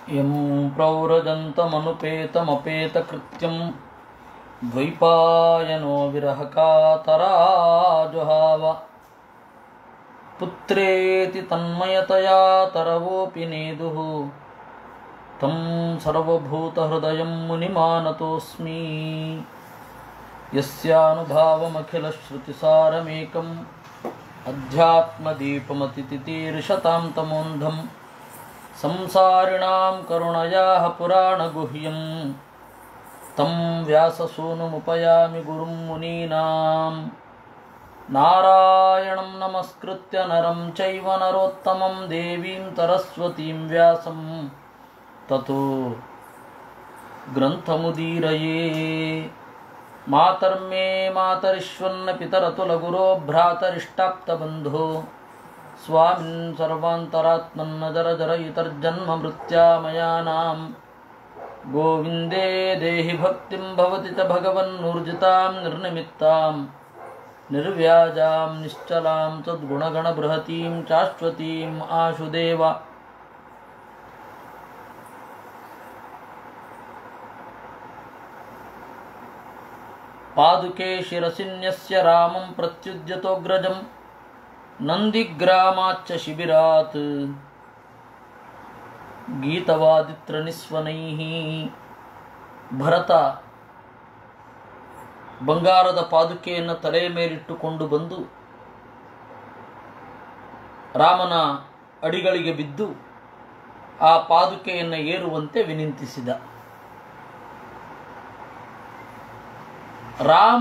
यं प्रव्रजन्तमनुपेतमपेतकृत्यं द्वैपायनो विरहकातराजुहाव पुत्रेति तन्मयतया तरवोऽपि नेदुः तं सर्वभूतहृदयं मुनिमानतोऽस्मि यस्यानुभावमखिलश्रुतिसारमेकम् अध्यात्मदीपमतितितीर्षतां तमोन्धम् संसारिणां करुणयाः पुराणगुह्यं तं व्याससूनुमुपयामि गुरुं मुनीनां नारायणं नमस्कृत्य नरं चैव नरोत्तमं देवीं सरस्वतीं व्यासं ततो ग्रन्थमुदीरये मातर्मे मातरिष्वन्न पितरतुलगुरो भ्रातरिष्टाप्तबन्धो स्वामिन् सर्वान्तरात्मन्नजरजरयितर्जन्ममृत्यामयानां गोविन्दे देहि भक्तिं भवति च भगवन्नूर्जितां निर्निमित्तां निर्व्याजां निश्चलां तद्गुणगणबृहतीं शाश्वतीम् आशुदेव पादुके शिरसिन्यस्य रामं प्रत्युद्यतोऽग्रजं नन्दिग्रामाच्च शिबिरात् ಗೀತವಾದಿತ್ರನಿಸ್ವನೈಃ ಭರತ ಬಂಗಾರದ ಪಾದುಕೆಯನ್ನು ತಲೆಯ ಮೇಲಿಟ್ಟುಕೊಂಡು ಬಂದು ರಾಮನ ಅಡಿಗಳಿಗೆ ಬಿದ್ದು ಆ ಪಾದುಕೆಯನ್ನು ಏರುವಂತೆ ವಿನಂತಿಸಿದ ರಾಮ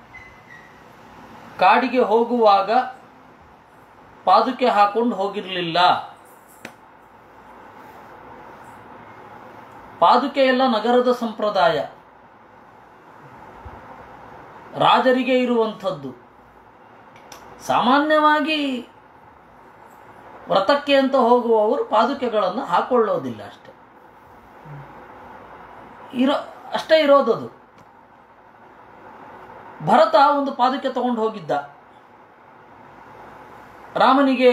ಕಾಡಿಗೆ ಹೋಗುವಾಗ ಪಾದುಕೆ ಹಾಕೊಂಡು ಹೋಗಿರಲಿಲ್ಲ ಪಾದುಕೆ ಎಲ್ಲ ನಗರದ ಸಂಪ್ರದಾಯ ರಾಜರಿಗೆ ಇರುವಂಥದ್ದು ಸಾಮಾನ್ಯವಾಗಿ ವ್ರತಕ್ಕೆ ಅಂತ ಹೋಗುವವರು ಪಾದುಕೆಗಳನ್ನು ಹಾಕೊಳ್ಳೋದಿಲ್ಲ ಅಷ್ಟೆ ಇರೋ ಅಷ್ಟೇ ಇರೋದದು ಭರತ ಒಂದು ಪಾದುಕೆ ತಗೊಂಡು ಹೋಗಿದ್ದ ರಾಮನಿಗೆ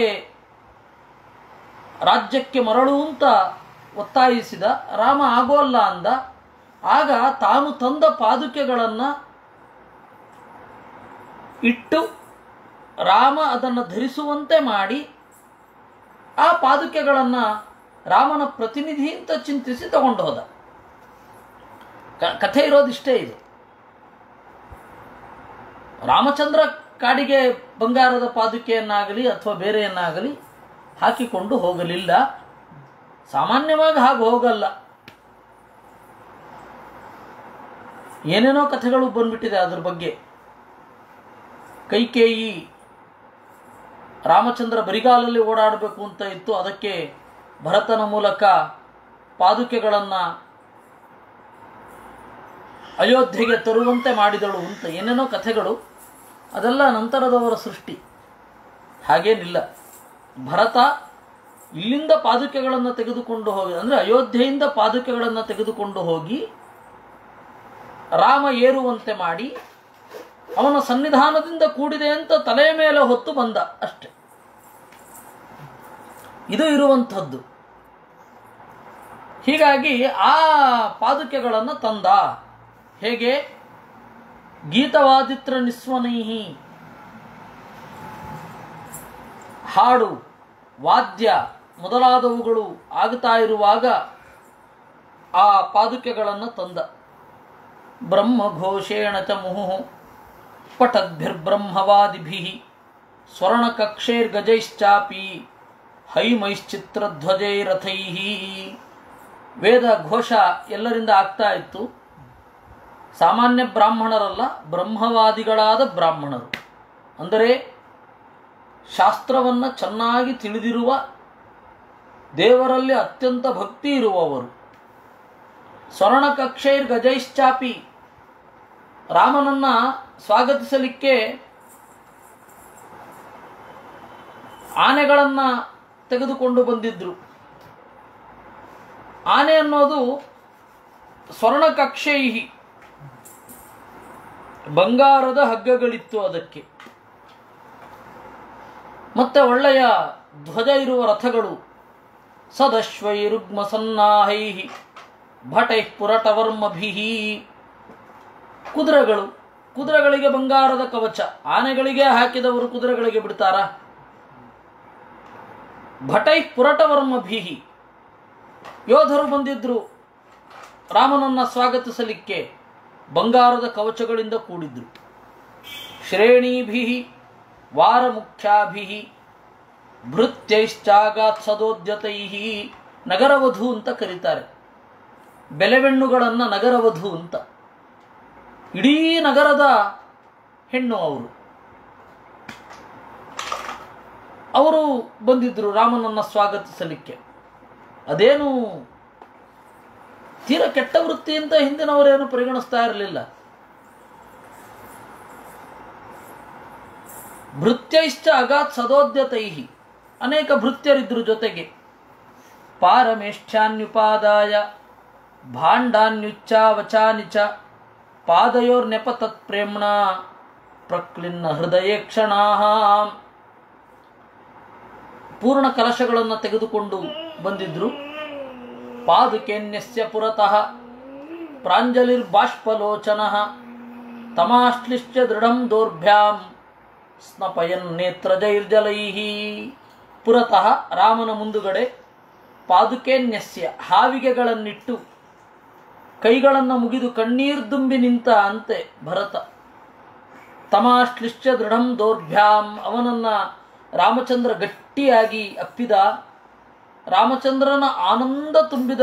ರಾಜ್ಯಕ್ಕೆ ಮರಳು ಅಂತ ಒತ್ತಾಯಿಸಿದ ರಾಮ ಆಗೋಲ್ಲ ಅಂದ ಆಗ ತಾನು ತಂದ ಪಾದುಕೆಗಳನ್ನು ಇಟ್ಟು ರಾಮ ಅದನ್ನು ಧರಿಸುವಂತೆ ಮಾಡಿ ಆ ಪಾದುಕೆಗಳನ್ನು ರಾಮನ ಪ್ರತಿನಿಧಿ ಅಂತ ಚಿಂತಿಸಿ ತಗೊಂಡು ಹೋದ ಕಥೆ ಇರೋದಿಷ್ಟೇ ಇದು ರಾಮಚಂದ್ರ ಕಾಡಿಗೆ ಬಂಗಾರದ ಪಾದುಕೆಯನ್ನಾಗಲಿ ಅಥವಾ ಬೇರೆಯನ್ನಾಗಲಿ ಹಾಕಿಕೊಂಡು ಹೋಗಲಿಲ್ಲ ಸಾಮಾನ್ಯವಾಗಿ ಹಾಗೆ ಹೋಗಲ್ಲ ಏನೇನೋ ಕಥೆಗಳು ಬಂದ್ಬಿಟ್ಟಿದೆ ಅದ್ರ ಬಗ್ಗೆ ಕೈಕೇಯಿ ರಾಮಚಂದ್ರ ಬರಿಗಾಲಲ್ಲಿ ಓಡಾಡಬೇಕು ಅಂತ ಇತ್ತು ಅದಕ್ಕೆ ಭರತನ ಮೂಲಕ ಪಾದುಕೆಗಳನ್ನು ಅಯೋಧ್ಯೆಗೆ ತರುವಂತೆ ಮಾಡಿದಳು ಅಂತ ಏನೇನೋ ಕಥೆಗಳು ಅದೆಲ್ಲ ನಂತರದವರ ಸೃಷ್ಟಿ ಹಾಗೇನಿಲ್ಲ ಭರತ ಇಲ್ಲಿಂದ ಪಾದುಕೆಗಳನ್ನು ತೆಗೆದುಕೊಂಡು ಹೋಗಿ ಅಂದರೆ ಅಯೋಧ್ಯೆಯಿಂದ ಪಾದುಕೆಗಳನ್ನು ತೆಗೆದುಕೊಂಡು ಹೋಗಿ ರಾಮ ಏರುವಂತೆ ಮಾಡಿ ಅವನ ಸನ್ನಿಧಾನದಿಂದ ಕೂಡಿದೆ ಅಂತ ತಲೆಯ ಮೇಲೆ ಹೊತ್ತು ಬಂದ ಅಷ್ಟೆ ಇದು ಇರುವಂಥದ್ದು ಹೀಗಾಗಿ ಆ ಪಾದುಕೆಗಳನ್ನು ತಂದ ಹೇಗೆ ಗೀತವಾದಿತ್ರ ನಿಸ್ವನೈಹಿ ಹಾಡು ವಾದ್ಯ ಮೊದಲಾದವುಗಳು ಆಗ್ತಾ ಇರುವಾಗ ಆ ಪಾದುಕೆಗಳನ್ನು ತಂದ ಬ್ರಹ್ಮಘೋಷೇಣ ಚ ಮುಹು ಪಟದ್ಭಿರ್ಬ್ರಹ್ಮವಾದಿಭಿ ಸ್ವರ್ಣಕಕ್ಷೈರ್ಗಜೈಶ್ಚಾಪಿ ಹೈಮೈಶ್ಚಿತ್ರಧ್ವಜೈರಥೈ ವೇದ ಘೋಷ ಎಲ್ಲರಿಂದ ಆಗ್ತಾ ಇತ್ತು ಸಾಮಾನ್ಯ ಬ್ರಾಹ್ಮಣರಲ್ಲ ಬ್ರಹ್ಮವಾದಿಗಳಾದ ಬ್ರಾಹ್ಮಣರು ಅಂದರೆ ಶಾಸ್ತ್ರವನ್ನು ಚೆನ್ನಾಗಿ ತಿಳಿದಿರುವ ದೇವರಲ್ಲಿ ಅತ್ಯಂತ ಭಕ್ತಿ ಇರುವವರು ಸ್ವರ್ಣಕಕ್ಷೈರ್ ಗಜೈಶ್ಚಾಪಿ ರಾಮನನ್ನ ಸ್ವಾಗತಿಸಲಿಕ್ಕೆ ಆನೆಗಳನ್ನು ತೆಗೆದುಕೊಂಡು ಬಂದಿದ್ರು ಆನೆ ಅನ್ನೋದು ಸ್ವರ್ಣಕಕ್ಷೈಹಿ ಬಂಗಾರದ ಹಗ್ಗಗಳಿತ್ತು ಅದಕ್ಕೆ ಮತ್ತೆ ಒಳ್ಳೆಯ ಧ್ವಜ ಇರುವ ರಥಗಳು ಸದಶ್ವೈರುಗ್ಮಸನ್ನಾಹೈ ಭಟೈ ಪುರಟವರ್ಮಭಿ ಕುದುರೆಗಳು ಕುದುರೆಗಳಿಗೆ ಬಂಗಾರದ ಕವಚ ಆನೆಗಳಿಗೆ ಹಾಕಿದವರು ಕುದುರೆಗಳಿಗೆ ಬಿಡ್ತಾರಾ ಭಟೈ ಪುರಟವರ್ಮಭಿ ಯೋಧರು ಬಂದಿದ್ರು ರಾಮನನ್ನ ಸ್ವಾಗತಿಸಲಿಕ್ಕೆ ಬಂಗಾರದ ಕವಚಗಳಿಂದ ಕೂಡಿದ್ರು ಶ್ರೇಣೀಭಿ ವಾರಮುಖ್ಯಾಭಿ ಭೃತ್ಯೈಶ್ಚಾಗಾತ್ ಸದೋದ್ಯತೈ ನಗರವಧು ಅಂತ ಕರೀತಾರೆ ಬೆಲೆವೆಣ್ಣುಗಳನ್ನು ನಗರವಧು ಅಂತ ಇಡೀ ನಗರದ ಹೆಣ್ಣು ಅವರು ಅವರು ಬಂದಿದ್ರು ರಾಮನನ್ನ ಸ್ವಾಗತಿಸಲಿಕ್ಕೆ ಅದೇನು ತೀರ ಕೆಟ್ಟ ವೃತ್ತಿ ಅಂತ ಹಿಂದಿನವರೇನು ಪರಿಗಣಿಸ್ತಾ ಇರಲಿಲ್ಲ ಭೃತ್ಯೈಶ್ಚ ಅಗಾತ್ ಸದೋದ್ಯತೈಹಿ ಅನೇಕ ಭೃತ್ಯರಿದ್ರು ಜೊತೆಗೆ ಪಾರಮೇಷ್ಠ್ಯಾನ್ಯುಪಾದಾಯ ಭಾಂಡಾನ್ಯುಚ್ಚಾವಚಾನಿ ಚ ಪಾದಯೋರ್ನೆಪ ತತ್ಪ್ರೇಮ್ಣ ಪ್ರಕ್ಲಿನ್ನ ಹೃದಯೇ ಕ್ಷಣಾ ಪೂರ್ಣ ಕಲಶಗಳನ್ನು ತೆಗೆದುಕೊಂಡು ಬಂದಿದ್ರು ಪಾದುಕೆನ್ಯಸ್ಯ ಪುರತಃ ಪ್ರಾಂಜಲಿರ್ಬಾಷ್ಪಲೋಚನ ತಮಾಶ್ಲಿಶ್ಚ ದೃಢಂ ದೌರ್ಭ್ಯಾಂ ಸ್ನಪಯನ್ ನೇತ್ರಜೈರ್ಜಲೈ ಪುರತಃ ರಾಮನ ಮುಂದುಗಡೆ ಪಾದುಕೆನ್ಯಸ್ಯ ಹಾವಿಗೆಗಳನ್ನಿಟ್ಟು ಕೈಗಳನ್ನು ಮುಗಿದು ಕಣ್ಣೀರ್ದುಂಬಿ ನಿಂತ ಅಂತೆ ಭರತ ತಮಾಶ್ಲಿಶ್ಚ ದೃಢಂ ದೌರ್ಭ್ಯಾಂ ಅವನನ್ನ ರಾಮಚಂದ್ರ ಗಟ್ಟಿಯಾಗಿ ಅಪ್ಪಿದ ರಾಮಚಂದ್ರನ ಆನಂದ ತುಂಬಿದ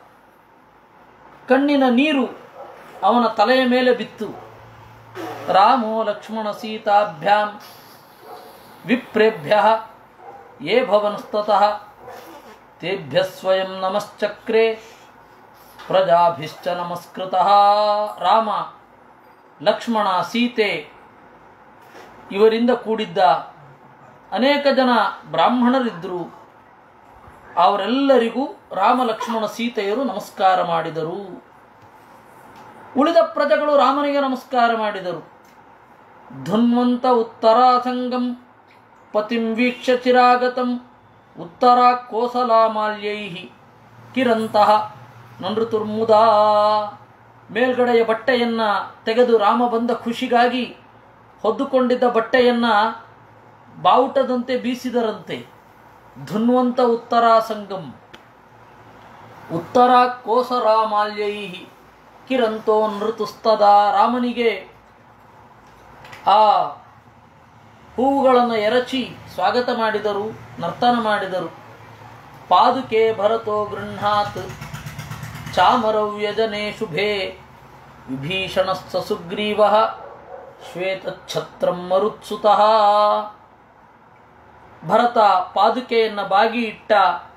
ಕಣ್ಣಿನ ನೀರು ಅವನ ತಲೆಯ ಮೇಲೆ ಬಿತ್ತು ರಾಮೋ ಲಕ್ಷ್ಮಣ ಸೀತಾಭ್ಯಾಂ ವಿಪ್ರೇಭ್ಯ ಯೇ ಭವನಸ್ತತಃ ತೇಭ್ಯ ಸ್ವಯಂ ನಮಶ್ಚಕ್ರೆ ಪ್ರಜಾಭಿಶ್ಚ ನಮಸ್ಕೃತಃ ರಾಮ ಲಕ್ಷ್ಮಣ ಸೀತೆ ಇವರಿಂದ ಕೂಡಿದ್ದ ಅನೇಕ ಜನ ಬ್ರಾಹ್ಮಣರಿದ್ದರು ಅವರೆಲ್ಲರಿಗೂ ರಾಮ ಲಕ್ಷ್ಮಣ ಸೀತೆಯರು ನಮಸ್ಕಾರ ಮಾಡಿದರು ಉಳಿದ ಪ್ರಜೆಗಳು ರಾಮನಿಗೆ ನಮಸ್ಕಾರ ಮಾಡಿದರು ಧನ್ವಂತ ಉತ್ತರಾಸಂಗಂ ಪತಿಂ ವೀಕ್ಷ ಚಿರಾಗತಂ ಉತ್ತರ ಕೋಸಲಾಮಾಲ್ಯೈ ಕಿರಂತಹ ನೃತುರ್ಮುದಾ ಮೇಲ್ಗಡೆಯ ಬಟ್ಟೆಯನ್ನ ತೆಗೆದು ರಾಮ ಬಂದ ಖುಷಿಗಾಗಿ ಹೊದ್ದುಕೊಂಡಿದ್ದ ಬಟ್ಟೆಯನ್ನ ಬಾವುಟದಂತೆ ಬೀಸಿದರಂತೆ ಧನ್ವಂತ ಉತ್ತರಾಸಂಗಂ ಉತ್ತರ ಕೋಸರಾಮಾಲ್ಯೈ ಕಿರಂತೋ ನೃತುಸ್ತದ ರಾಮನಿಗೆ ಆ ಹೂವುಗಳನ್ನು ಎರಚಿ ಸ್ವಾಗತ ಮಾಡಿದರು ನರ್ತನ ಮಾಡಿದರು ಪಾದುಕೆ ಭರತೋ ಗೃಹಾತ್ ಚಾಮರವ್ಯಜನೆ ಶುಭೆ ವಿಭೀಷಣಸ್ಸ ಸುಗ್ರೀವ ಶ್ವೇತಛತ್ರಂ ಮರುತ್ಸುತಃ ಭರತ ಪಾದುಕೆಯನ್ನು ಬಾಗಿ ಇಟ್ಟ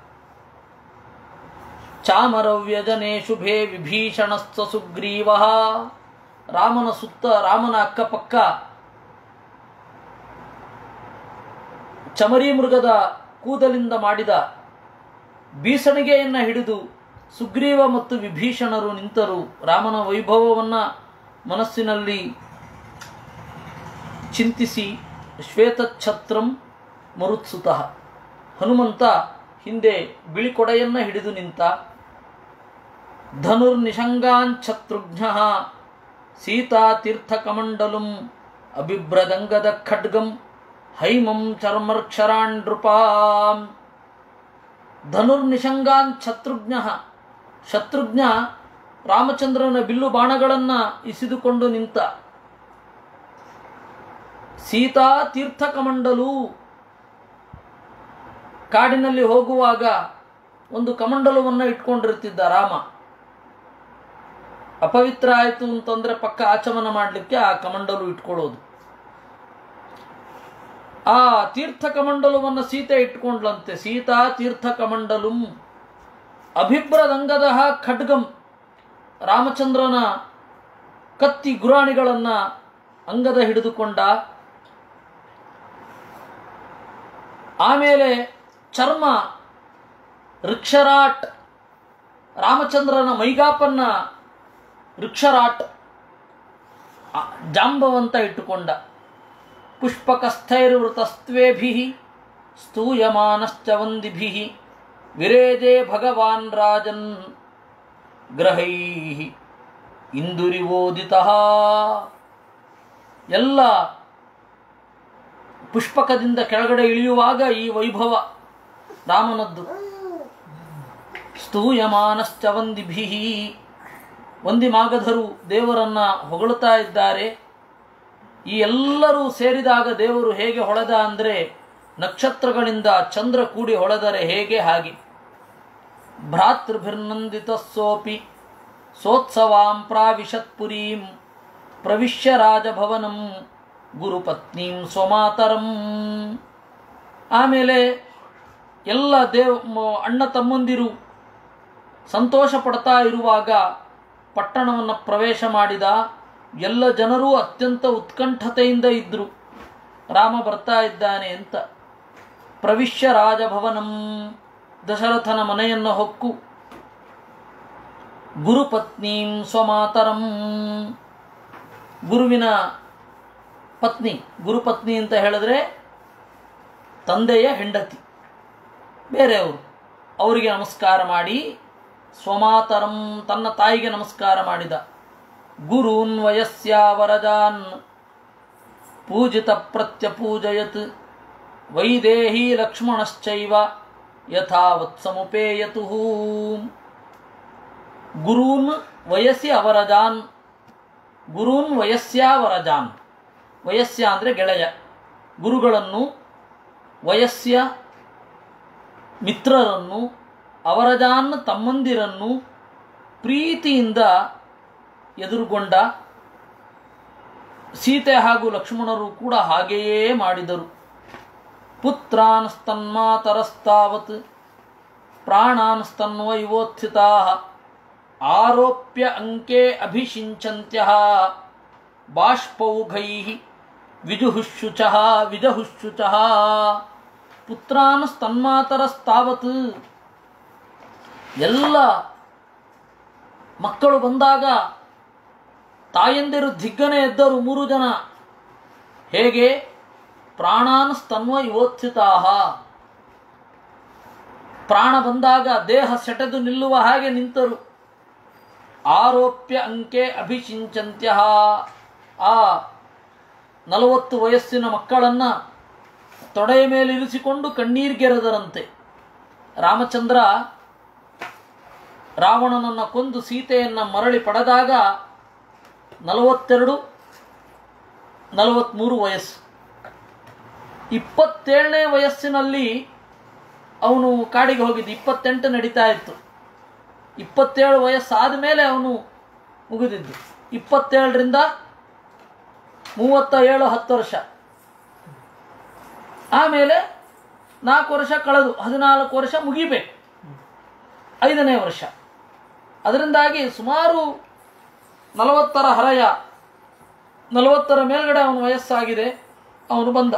ಚಾಮರವ್ಯಜನೆ ಶುಭೆ ವಿಭೀಷಣಸ್ಸ ಸುಗ್ರೀವ ರಾಮನ ಸುತ್ತ ರಾಮನ ಅಕ್ಕಪಕ್ಕ ಚಮರಿ ಮೃಗದ ಕೂದಲಿಂದ ಮಾಡಿದ ಬೀಸಣಿಗೆಯನ್ನು ಹಿಡಿದು ಸುಗ್ರೀವ ಮತ್ತು ವಿಭೀಷಣರು ನಿಂತರು ರಾಮನ ವೈಭವವನ್ನು ಮನಸ್ಸಿನಲ್ಲಿ ಚಿಂತಿಸಿ ಶ್ವೇತಛತ್ರಂ ಮರುತ್ಸುತಃ ಹನುಮಂತ ಹಿಂದೆ ಬಿಳಿಕೊಡೆಯನ್ನು ಹಿಡಿದು ನಿಂತ ಧನುರ್ನಿಷಂಗಾಂಛತ್ರುಘ್ನ ಸೀತಾತೀರ್ಥಕಮಂಡಲಂ ಅಬಿಭ್ರದಂಗದ ಖಡ್ಗಂ ಹೈಮಂ ಚರ್ಮರ್ಕ್ಷರಾನ್ ನೃಪಾಂ ಧನುರ್ನಿಷಂಗಾನ್ ಶತ್ರುಘ್ನ ಶತ್ರುಘ್ನ ರಾಮಚಂದ್ರನ ಬಿಲ್ಲು ಬಾಣಗಳನ್ನು ಇಸಿದುಕೊಂಡು ನಿಂತ ಸೀತಾ ತೀರ್ಥಕಮಂಡಲು ಕಾಡಿನಲ್ಲಿ ಹೋಗುವಾಗ ಒಂದು ಕಮಂಡಲವನ್ನು ಇಟ್ಕೊಂಡಿರ್ತಿದ್ದ ರಾಮ ಅಪವಿತ್ರ ಆಯಿತು ಅಂತಂದ್ರೆ ಪಕ್ಕ ಆಚಮನ ಮಾಡಲಿಕ್ಕೆ ಆ ಕಮಂಡಲು ಇಟ್ಕೊಳ್ಳೋದು ಆ ತೀರ್ಥ ಕಮಂಡಲವನ್ನು ಸೀತೆ ಇಟ್ಕೊಂಡ್ಲಂತೆ ಸೀತಾ ತೀರ್ಥ ಕಮಂಡಲುಂ ಅಭಿಭ್ರದಂಗದ ಖಡ್ಗಂ ರಾಮಚಂದ್ರನ ಕತ್ತಿ ಗುರಾಣಿಗಳನ್ನು ಅಂಗದ ಹಿಡಿದುಕೊಂಡ ಆಮೇಲೆ ಚರ್ಮ ರಿಕ್ಷರಾಟ್ ರಾಮಚಂದ್ರನ ಮೈಗಾಪನ್ನ ರಿಕ್ಷರಾಟ್ ಆ- ಜಾಂಬವಂತ ಇಟ್ಟುಕೊಂಡ ಪುಷ್ಪಕಸ್ಥೈರ್ವೃತಸ್ತ್ವೇಭಿ ಸ್ತೂಯಮಾನಶ್ಚ ವಂದಿಭಿ ವಿರೇಜೆ ಭಗವಾನ್ ರಾಜನ್ ಗ್ರಹೈ ಇಂದುರಿವೋದಿತ ಎಲ್ಲ ಪುಷ್ಪಕದಿಂದ ಕೆಳಗಡೆ ಇಳಿಯುವಾಗ ಈ ವೈಭವ ರಾಮನದ್ದು ಸ್ತೂಯಮಾನಶ್ಚ ವಂದಿಭಿ ವಂದಿ ಮಾಗಧರು ದೇವರನ್ನ ಹೊಗಳುತ್ತಾ ಇದ್ದಾರೆ ಈ ಎಲ್ಲರೂ ಸೇರಿದಾಗ ದೇವರು ಹೇಗೆ ಹೊಳೆದ ಅಂದರೆ ನಕ್ಷತ್ರಗಳಿಂದ ಚಂದ್ರ ಕೂಡಿ ಹೊಳೆದರೆ ಹೇಗೆ ಹಾಗೆ ಭ್ರಾತೃಭಿರ್ನಂದಿತ ಸೋಪಿ ಸೋತ್ಸವಾಂ ಪ್ರಾವಿಶತ್ಪುರೀಂ ಪ್ರವಿಶ್ಯ ರಾಜಭವನಂ ಗುರುಪತ್ನೀಂ ಸ್ವಮಾತರಂ ಆಮೇಲೆ ಎಲ್ಲ ದೇವ್ ಮ- ಅಣ್ಣ ತಮ್ಮಂದಿರು ಸಂತೋಷ ಪಡ್ತಾ ಇರುವಾಗ ಪಟ್ಟಣವನ್ನು ಪ್ರವೇಶ ಮಾಡಿದ ಎಲ್ಲ ಜನರೂ ಅತ್ಯಂತ ಉತ್ಕಂಠತೆಯಿಂದ ಇದ್ದರು ರಾಮ ಬರ್ತಾ ಇದ್ದಾನೆ ಅಂತ ಪ್ರವಿಶ್ಯ ರಾಜಭವನಂ ದಶರಥನ ಮನೆಯನ್ನು ಹೊಕ್ಕು ಗುರುಪತ್ನೀಂ ಸ್ವಮಾತರಂ ಗುರುವಿನ ಪತ್ನಿ ಗುರುಪತ್ನಿ ಅಂತ ಹೇಳಿದ್ರೆ ತಂದೆಯ ಹೆಂಡತಿ ಬೇರೆಯವರು ಅವರಿಗೆ ನಮಸ್ಕಾರ ಮಾಡಿ ಸ್ವಮಾತರಂ ತನ್ನ ತಾಯಿಗೆ ನಮಸ್ಕಾರ ಮಾಡಿದ ಗುರೂನ್ ವಯಸ್ಯಾವರಜಾನ್ ಪೂಜಿತ ಪ್ರತ್ಯಪೂಜಯತ್ ವೈದೇಹಿ ಲಕ್ಷ್ಮಣಶ್ಚೈವ ಯಥಾವತ್ ಸಮುಪೇಯತು ಗುರೂನ್ ವಯಸ್ಸಿ ಅವರಜಾನ್ ಗುರೂನ್ ವಯಸ್ಯಾವರಜಾನ್ ವಯಸ್ಯ ಅಂದರೆ ಗೆಳೆಯ ಗುರುಗಳನ್ನು ವಯಸ್ಯ ಮಿತ್ರರನ್ನು ಅವರಜಾನ್ ತಮ್ಮಂದಿರನ್ನು ಪ್ರೀತಿಯಿಂದ ಎದುರುಗೊಂಡ ಸೀತೆ ಹಾಗೂ ಲಕ್ಷ್ಮಣರು ಕೂಡ ಹಾಗೆಯೇ ಮಾಡಿದರು ಪುತ್ರಾನ್ ಸ್ತನ್ಮಾತರಸ್ತಾವತ್ ಪ್ರಾಣಾನ್ ಸ್ತನ್ವೈವೋತ್ಥಿತಾ ಆರೋಪ್ಯ ಅಂಕೆ ಅಭಿಷಿಂಚಂತ್ಯ ಬಾಷ್ಪೌಘೈ ವಿಜುಹುಶುಚ ವಿಜಹುಶುಚ ಪುತ್ರಾನ್ ಸ್ತನ್ಮಾತರಸ್ತಾವತ್ ಎಲ್ಲ ಮಕ್ಕಳು ಬಂದಾಗ ತಾಯಂದಿರು ದಿಗ್ಗನೆ ಎದ್ದರು ಮೂರು ಜನ ಹೇಗೆ ಪ್ರಾಣಾನ್ ಸ್ತನ್ವ ಯುವೋತ್ಥಿತಾ ಪ್ರಾಣ ಬಂದಾಗ ದೇಹ ಸೆಟೆದು ನಿಲ್ಲುವ ಹಾಗೆ ನಿಂತರು ಆರೋಪ್ಯ ಅಂಕೆ ಅಭಿಷಿಂಚಂತ್ಯ ಆ ನಲವತ್ತು ವಯಸ್ಸಿನ ಮಕ್ಕಳನ್ನು ತೊಡೆಯ ಮೇಲೆ ಇರಿಸಿಕೊಂಡು ಕಣ್ಣೀರ್ಗೆರೆದರಂತೆ ರಾಮಚಂದ್ರ ರಾವಣನನ್ನು ಕೊಂದು ಸೀತೆಯನ್ನು ಮರಳಿ ಪಡೆದಾಗ ನಲವತ್ತೆರಡು ನಲವತ್ತ್ಮೂರು ವಯಸ್ಸು ಇಪ್ಪತ್ತೇಳನೇ ವಯಸ್ಸಿನಲ್ಲಿ ಅವನು ಕಾಡಿಗೆ ಹೋಗಿದ್ದು ಇಪ್ಪತ್ತೆಂಟು ನಡೀತಾ ಇತ್ತು ಇಪ್ಪತ್ತೇಳು ವಯಸ್ಸಾದ ಮೇಲೆ ಅವನು ಮುಗಿದಿದ್ದು ಇಪ್ಪತ್ತೇಳರಿಂದ ಮೂವತ್ತ ಏಳು ಹತ್ತು ವರ್ಷ ಆಮೇಲೆ ನಾಲ್ಕು ವರ್ಷ ಕಳೆದು ಹದಿನಾಲ್ಕು ವರ್ಷ ಮುಗಿಬೇಕು ಐದನೇ ವರ್ಷ ಅದರಿಂದಾಗಿ ಸುಮಾರು ನಲವತ್ತರ ಹರಯ ನಲವತ್ತರ ಮೇಲ್ಗಡೆ ಅವನ ವಯಸ್ಸಾಗಿದೆ ಅವನು ಬಂದ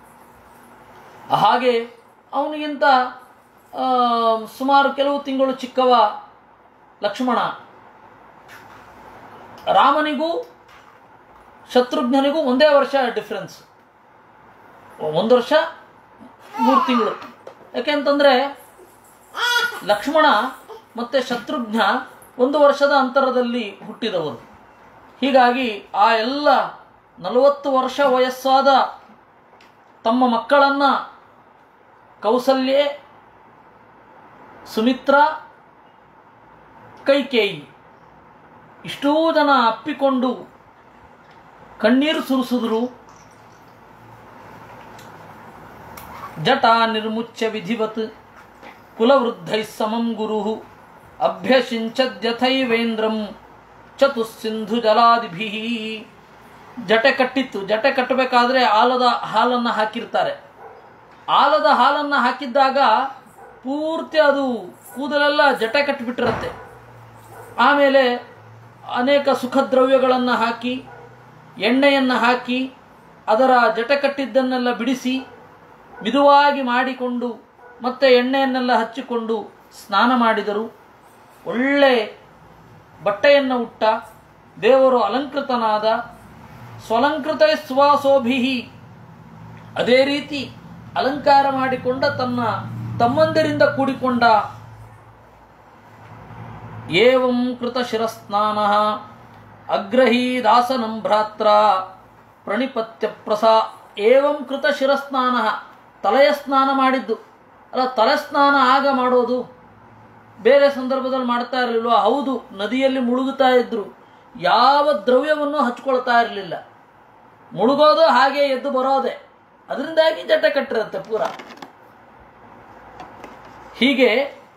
ಹಾಗೆ ಅವನಿಗಿಂತ ಆ, ಸುಮಾರು ಕೆಲವು ತಿಂಗಳು ಚಿಕ್ಕವ ಲಕ್ಷ್ಮಣ ರಾಮನಿಗೂ ಶತ್ರುಘ್ನನಿಗೂ ಒಂದೇ ವರ್ಷ ಡಿಫ್ರೆನ್ಸ್ ಒಂದು ವರ್ಷ ಮೂರು ತಿಂಗಳು ಯಾಕೆಂತಂದರೆ ಲಕ್ಷ್ಮಣ ಮತ್ತು ಶತ್ರುಘ್ನ ಒಂದು ವರ್ಷದ ಅಂತರದಲ್ಲಿ ಹುಟ್ಟಿದವರು ಹೀಗಾಗಿ ಆ ಎಲ್ಲ ನಲವತ್ತು ವರ್ಷ ವಯಸ್ಸಾದ ತಮ್ಮ ಮಕ್ಕಳನ್ನು ಕೌಸಲ್ಯೆ ಸುಮಿತ್ರ ಕೈಕೇಯಿ ಇಷ್ಟೂ ಜನ ಅಪ್ಪಿಕೊಂಡು ಕಣ್ಣೀರು ಸುರಿಸಿದ್ರು ಜಟ ನಿರ್ಮುಚ್ಯ ವಿಧಿವತ್ ಕುಲವೃದ್ಧೈ ಸಮಂ ಗುರು ಅಭ್ಯಸಿಂಚದ್ಯಥೈವೇಂದ್ರಂ ಚತುಸ್ಸಿಂಧು ಜಲಾದಿಭಿ ಜಟೆ ಕಟ್ಟಿತ್ತು ಜಟೆ ಕಟ್ಟಬೇಕಾದ್ರೆ ಆಲದ ಹಾಲನ್ನು ಹಾಕಿರ್ತಾರೆ ಆಲದ ಹಾಲನ್ನು ಹಾಕಿದ್ದಾಗ ಪೂರ್ತಿ ಅದು ಕೂದಲೆಲ್ಲ ಜಟೆ ಕಟ್ಟಿಬಿಟ್ಟಿರುತ್ತೆ ಆಮೇಲೆ ಅನೇಕ ಸುಖದ್ರವ್ಯಗಳನ್ನು ಹಾಕಿ ಎಣ್ಣೆಯನ್ನು ಹಾಕಿ ಅದರ ಜಟೆ ಕಟ್ಟಿದ್ದನ್ನೆಲ್ಲ ಬಿಡಿಸಿ ಮಿದುವಾಗಿ ಮಾಡಿಕೊಂಡು ಮತ್ತೆ ಎಣ್ಣೆಯನ್ನೆಲ್ಲ ಹಚ್ಚಿಕೊಂಡು ಸ್ನಾನ ಮಾಡಿದರು ಒಳ್ಳೆ ಬಟ್ಟೆಯನ್ನು ಉಟ್ಟ ದೇವರು ಅಲಂಕೃತನಾದ ಸ್ವಲಂಕೃತ ಸ್ವಾಸೋಭಿಹಿ ಅದೇ ರೀತಿ ಅಲಂಕಾರ ಮಾಡಿಕೊಂಡ ತನ್ನ ತಮ್ಮಂದಿರಿಂದ ಕೂಡಿಕೊಂಡ ಏವಂ ಕೃತ ಶಿರಸ್ನಾನ ಅಗ್ರಹೀ ದಾಸನಂ ಭ್ರಾತ್ರ ಪ್ರಣಿಪತ್ಯ ಪ್ರಸಾ ಏವಂ ಕೃತ ಶಿರಸ್ನಾನ ತಲೆಯ ಸ್ನಾನ ಮಾಡಿದ್ದು ಅಲ್ಲ ತಲೆ ಸ್ನಾನ ಆಗ ಮಾಡೋದು ಬೇರೆ ಸಂದರ್ಭದಲ್ಲಿ ಮಾಡ್ತಾ ಇರಲಿಲ್ವ ಹೌದು ನದಿಯಲ್ಲಿ ಮುಳುಗುತ್ತಾ ಇದ್ರು ಯಾವ ದ್ರವ್ಯವನ್ನು ಹಚ್ಕೊಳ್ತಾ ಇರಲಿಲ್ಲ ಮುಳುಗೋದು ಹಾಗೆ ಎದ್ದು ಬರೋದೆ ಅದರಿಂದಾಗಿ ಜಟ ಕಟ್ಟಿರುತ್ತೆ ಪೂರ ಹೀಗೆ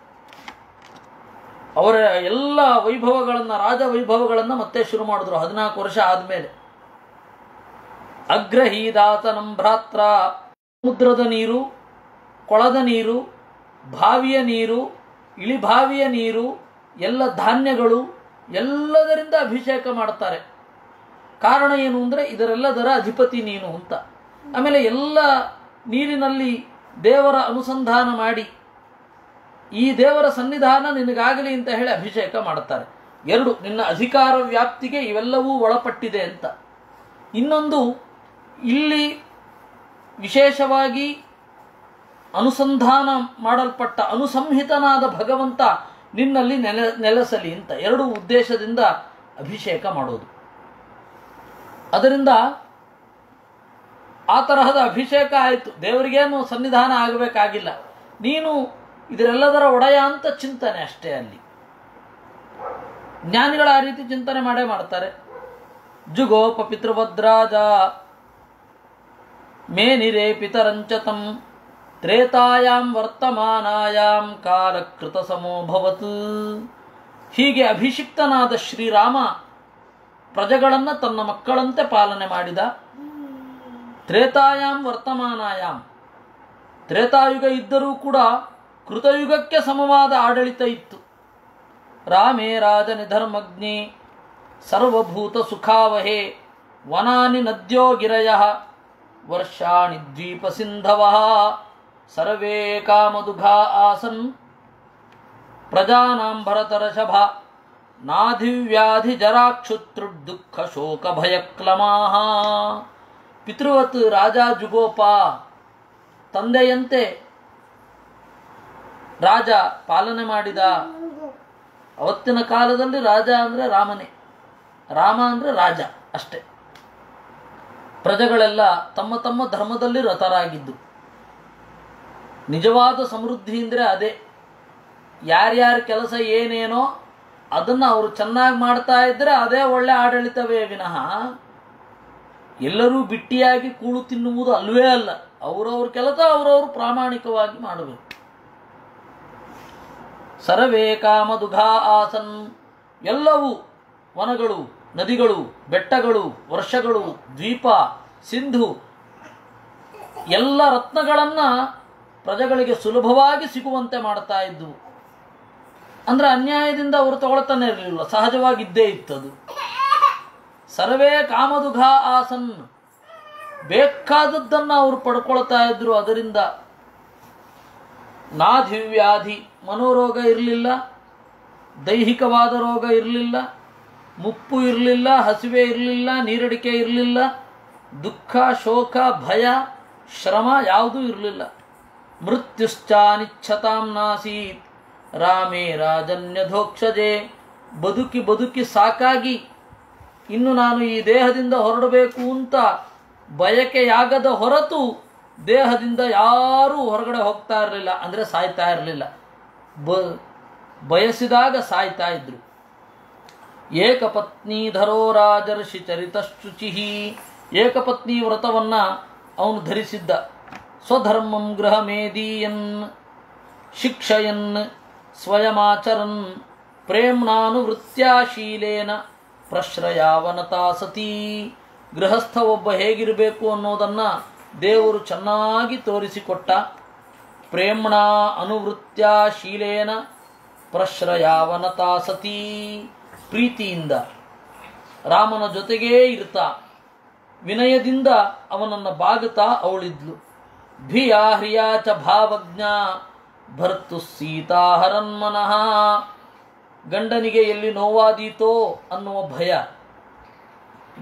ಅವರ ಎಲ್ಲ ವೈಭವಗಳನ್ನು ರಾಜ ವೈಭವಗಳನ್ನು ಮತ್ತೆ ಶುರು ಮಾಡಿದ್ರು ಹದಿನಾಲ್ಕು ವರ್ಷ ಆದಮೇಲೆ ಅಗ್ರಹೀದಾತನಂ ಭ್ರಾತ್ರ ಸಮುದ್ರದ ನೀರು ಕೊಳದ ನೀರು ಬಾವಿಯ ನೀರು ಇಳಿಬಾವಿಯ ನೀರು ಎಲ್ಲ ಧಾನ್ಯಗಳು ಎಲ್ಲದರಿಂದ ಅಭಿಷೇಕ ಮಾಡ್ತಾರೆ ಕಾರಣ ಏನು ಅಂದರೆ ಇದರೆಲ್ಲದರ ಅಧಿಪತಿ ನೀನು ಅಂತ ಆಮೇಲೆ ಎಲ್ಲ ನೀರಿನಲ್ಲಿ ದೇವರ ಅನುಸಂಧಾನ ಮಾಡಿ ಈ ದೇವರ ಸನ್ನಿಧಾನ ನಿನಗಾಗಲಿ ಅಂತ ಹೇಳಿ ಅಭಿಷೇಕ ಮಾಡ್ತಾರೆ ಎರಡು ನಿನ್ನ ಅಧಿಕಾರ ವ್ಯಾಪ್ತಿಗೆ ಇವೆಲ್ಲವೂ ಒಳಪಟ್ಟಿದೆ ಅಂತ ಇನ್ನೊಂದು ಇಲ್ಲಿ ವಿಶೇಷವಾಗಿ ಅನುಸಂಧಾನ ಮಾಡಲ್ಪಟ್ಟ ಅನುಸಂಹಿತನಾದ ಭಗವಂತ ನಿನ್ನಲ್ಲಿ ನೆಲೆ ನೆಲೆಸಲಿ ಅಂತ ಎರಡು ಉದ್ದೇಶದಿಂದ ಅಭಿಷೇಕ ಮಾಡೋದು ಅದರಿಂದ ಆ ತರಹದ ಅಭಿಷೇಕ ಆಯಿತು ದೇವರಿಗೇನು ಸನ್ನಿಧಾನ ಆಗಬೇಕಾಗಿಲ್ಲ ನೀನು ಇದರೆಲ್ಲದರ ಒಡೆಯ ಅಂತ ಚಿಂತನೆ ಅಷ್ಟೇ ಅಲ್ಲಿ ಜ್ಞಾನಿಗಳ ಆ ರೀತಿ ಚಿಂತನೆ ಮಾಡೇ ಮಾಡ್ತಾರೆ ಜುಗೋಪ ಪಿತೃಭದ್ರಾಜ ಮೇನಿರೇ ಪಿತರಂಚತಂ ತ್ರೇತಾಯಾಂ ವರ್ತಮಾನಾಯಾಂ ಕಾಲಕೃತ ಸಮೋಭವತ್ ಹೀಗೆ ಅಭಿಷಿಕ್ತನಾದ ಶ್ರೀರಾಮ ಪ್ರಜೆಗಳನ್ನು ತನ್ನ ಮಕ್ಕಳಂತೆ ಪಾಲನೆ ಮಾಡಿದ ತ್ರೇತಾಯಾಂ ವರ್ತಮಾನಾಯಾಂ ತ್ರೇತಾಯುಗ ಇದ್ದರೂ ಕೂಡ ಕೃತಯುಗಕ್ಕೆ ಸಮವಾದ ಆಡಳಿತ ಇತ್ತು ರಾಮೇ ರಾಜನಿ ಧರ್ಮಜ್ಞೆ ಸರ್ವಭೂತ ಸುಖಾವಹೇ ವನಾನಿ ನದ್ಯೋ ಗಿರಯ ವರ್ಷಾಣಿ ದ್ವೀಪ ಸಿಂಧವ ಸರ್ವೇ ಕಾಮದುಘಾ ಆಸನ್ ಪ್ರಜಾನಾಂ ಭರತರಷಭ ನಾಧಿವ್ಯಾಧಿ ಜರಾಕ್ಷುತೃದುಃಖ ಶೋಕ ಭಯಕ್ಲಮಾಹ ಪಿತೃವತ್ ರಾಜ ಜುಗೋಪ ತಂದೆಯಂತೆ ರಾಜ ಪಾಲನೆ ಮಾಡಿದ ಅವತ್ತಿನ ಕಾಲದಲ್ಲಿ ರಾಜ ಅಂದರೆ ರಾಮನೇ ರಾಮ ಅಂದರೆ ರಾಜ ಅಷ್ಟೇ ಪ್ರಜೆಗಳೆಲ್ಲ ತಮ್ಮ ತಮ್ಮ ಧರ್ಮದಲ್ಲಿ ರತರಾಗಿದ್ದು ನಿಜವಾದ ಸಮೃದ್ಧಿ ಅಂದರೆ ಅದೇ ಯಾರ್ಯಾರ ಕೆಲಸ ಏನೇನೋ ಅದನ್ನು ಅವರು ಚೆನ್ನಾಗಿ ಮಾಡ್ತಾ ಇದ್ದರೆ ಅದೇ ಒಳ್ಳೆ ಆಡಳಿತವೇ ವಿನಃ ಎಲ್ಲರೂ ಬಿಟ್ಟಿಯಾಗಿ ಕೂಳು ತಿನ್ನುವುದು ಅಲ್ವೇ ಅಲ್ಲ ಅವರವ್ರ ಕೆಲಸ ಅವರವರು ಪ್ರಾಮಾಣಿಕವಾಗಿ ಮಾಡಬೇಕು ಸರ್ವೇ ಕಾಮದುಘಾ ಆಸನ್ ಎಲ್ಲವೂ ವನಗಳು ನದಿಗಳು ಬೆಟ್ಟಗಳು ವರ್ಷಗಳು ದ್ವೀಪ ಸಿಂಧು ಎಲ್ಲ ರತ್ನಗಳನ್ನು ಪ್ರಜೆಗಳಿಗೆ ಸುಲಭವಾಗಿ ಸಿಗುವಂತೆ ಮಾಡ್ತಾ ಇದ್ವು ಅಂದ್ರೆ ಅನ್ಯಾಯದಿಂದ ಅವರು ತಗೊಳ್ತಾನೆ ಇರಲಿಲ್ಲ ಸಹಜವಾಗಿದ್ದೇ ಇತ್ತದು ಸರ್ವೇ ಕಾಮದುಘ ಆಸನ್ ಬೇಕಾದದ್ದನ್ನು ಅವರು ಪಡ್ಕೊಳ್ತಾ ಇದ್ರು ಅದರಿಂದ ನಾಧಿವ್ಯಾಧಿ ಮನೋರೋಗ ಇರಲಿಲ್ಲ ದೈಹಿಕವಾದ ರೋಗ ಇರಲಿಲ್ಲ ಮುಪ್ಪು ಇರಲಿಲ್ಲ ಹಸಿವೆ ಇರಲಿಲ್ಲ ನೀರಡಿಕೆ ಇರಲಿಲ್ಲ ದುಃಖ ಶೋಕ ಭಯ ಶ್ರಮ ಯಾವುದೂ ಇರಲಿಲ್ಲ ಮೃತ್ಯುಶ್ಚಾನಿಚ್ಛತಾಂ ನಾಸೀತ್ ರಾಮೇ ರಾಜನ್ಯಧೋಕ್ಷಜೆ ಬದುಕಿ ಬದುಕಿ ಸಾಕಾಗಿ ಇನ್ನು ನಾನು ಈ ದೇಹದಿಂದ ಹೊರಡಬೇಕು ಅಂತ ಬಯಕೆಯಾಗದ ಹೊರತು ದೇಹದಿಂದ ಯಾರೂ ಹೊರಗಡೆ ಹೋಗ್ತಾ ಇರಲಿಲ್ಲ ಅಂದರೆ ಸಾಯ್ತಾ ಇರಲಿಲ್ಲ ಬ ಬಯಸಿದಾಗ ಸಾಯ್ತಾ ಇದ್ರು ಏಕಪತ್ನೀಧರೋ ರಾಜರ್ಷಿ ಚರಿತಶುಚಿ ಏಕಪತ್ನಿ ವ್ರತವನ್ನು ಅವನು ಧರಿಸಿದ್ದ ಸ್ವಧರ್ಮಂ ಗೃಹಮೇದೀಯನ್ ಶಿಕ್ಷಯನ್ ಸ್ವಯಮಾಚರನ್ ಪ್ರೇಮ್ನಾನುವೃತ್ಯಾಶೀಲೇನ ಪ್ರಶ್ರಯಾವನತಾ ಸತೀ ಗೃಹಸ್ಥ ಒಬ್ಬ ಹೇಗಿರಬೇಕು ಅನ್ನೋದನ್ನು ದೇವರು ಚೆನ್ನಾಗಿ ತೋರಿಸಿಕೊಟ್ಟ ಪ್ರೇಮ್ಣ ಅನುವೃತ್ಯಾಶೀಲೇನ ಪ್ರಶ್ರಯಾವನತಾ ಸತೀ ಪ್ರೀತಿಯಿಂದ ರಾಮನ ಜೊತೆಗೇ ಇರ್ತಾ ವಿನಯದಿಂದ ಅವನನ್ನು ಬಾಗುತ್ತಾ ಅವಳಿದ್ಲು ಧಿಯಾ ಹ್ರಿಯಾ ಚ ಭಾವಜ್ಞ ಭರ್ತು ಸೀತಾಹರನ್ಮನಃ ಗಂಡನಿಗೆ ಎಲ್ಲಿ ನೋವಾದೀತೋ ಅನ್ನುವ ಭಯ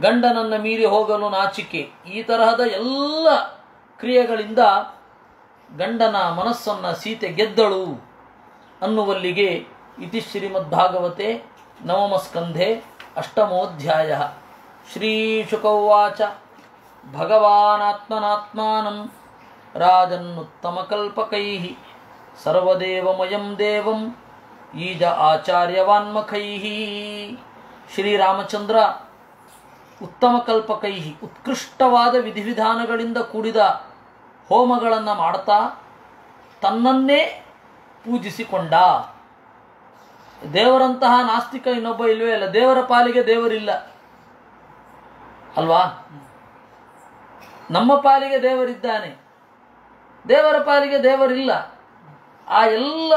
ಗಂಡನನ್ನು ಮೀರಿ ಹೋಗಲು ನಾಚಿಕೆ ಈ ತರಹದ ಎಲ್ಲ ಕ್ರಿಯೆಗಳಿಂದ ಗಂಡನ ಮನಸ್ಸನ್ನು ಸೀತೆ ಗೆದ್ದಳು ಅನ್ನುವಲ್ಲಿಗೆ ಇತಿ ಶ್ರೀಮದ್ಭಾಗವತೆ ನವಮಸ್ಕಂಧೆ ಅಷ್ಟಮೋಧ್ಯಾಯ ಶ್ರೀಶುಕೌವಾಚ ಭಗವಾನಾತ್ಮನಾತ್ಮಾನಂ ರಾಜನ್ನುತ್ತಮಕಲ್ಪಕೈ ಸರ್ವದೇವಮಯಂ ದೇವಂ ಈಜ ಆಚಾರ್ಯವಾನ್ಮಖೈ ಶ್ರೀರಾಮಚಂದ್ರ ಉತ್ತಮ ಕಲ್ಪಕೈ ಉತ್ಕೃಷ್ಟವಾದ ವಿಧಿವಿಧಾನಗಳಿಂದ ಕೂಡಿದ ಹೋಮಗಳನ್ನು ಮಾಡ್ತಾ ತನ್ನನ್ನೇ ಪೂಜಿಸಿಕೊಂಡ ದೇವರಂತಹ ನಾಸ್ತಿಕ ಇನ್ನೊಬ್ಬ ಇಲ್ವೇ ಇಲ್ಲ ದೇವರ ಪಾಲಿಗೆ ದೇವರಿಲ್ಲ ಅಲ್ವಾ ನಮ್ಮ ಪಾಲಿಗೆ ದೇವರಿದ್ದಾನೆ ದೇವರ ಪಾಲಿಗೆ ದೇವರಿಲ್ಲ ಆ ಎಲ್ಲ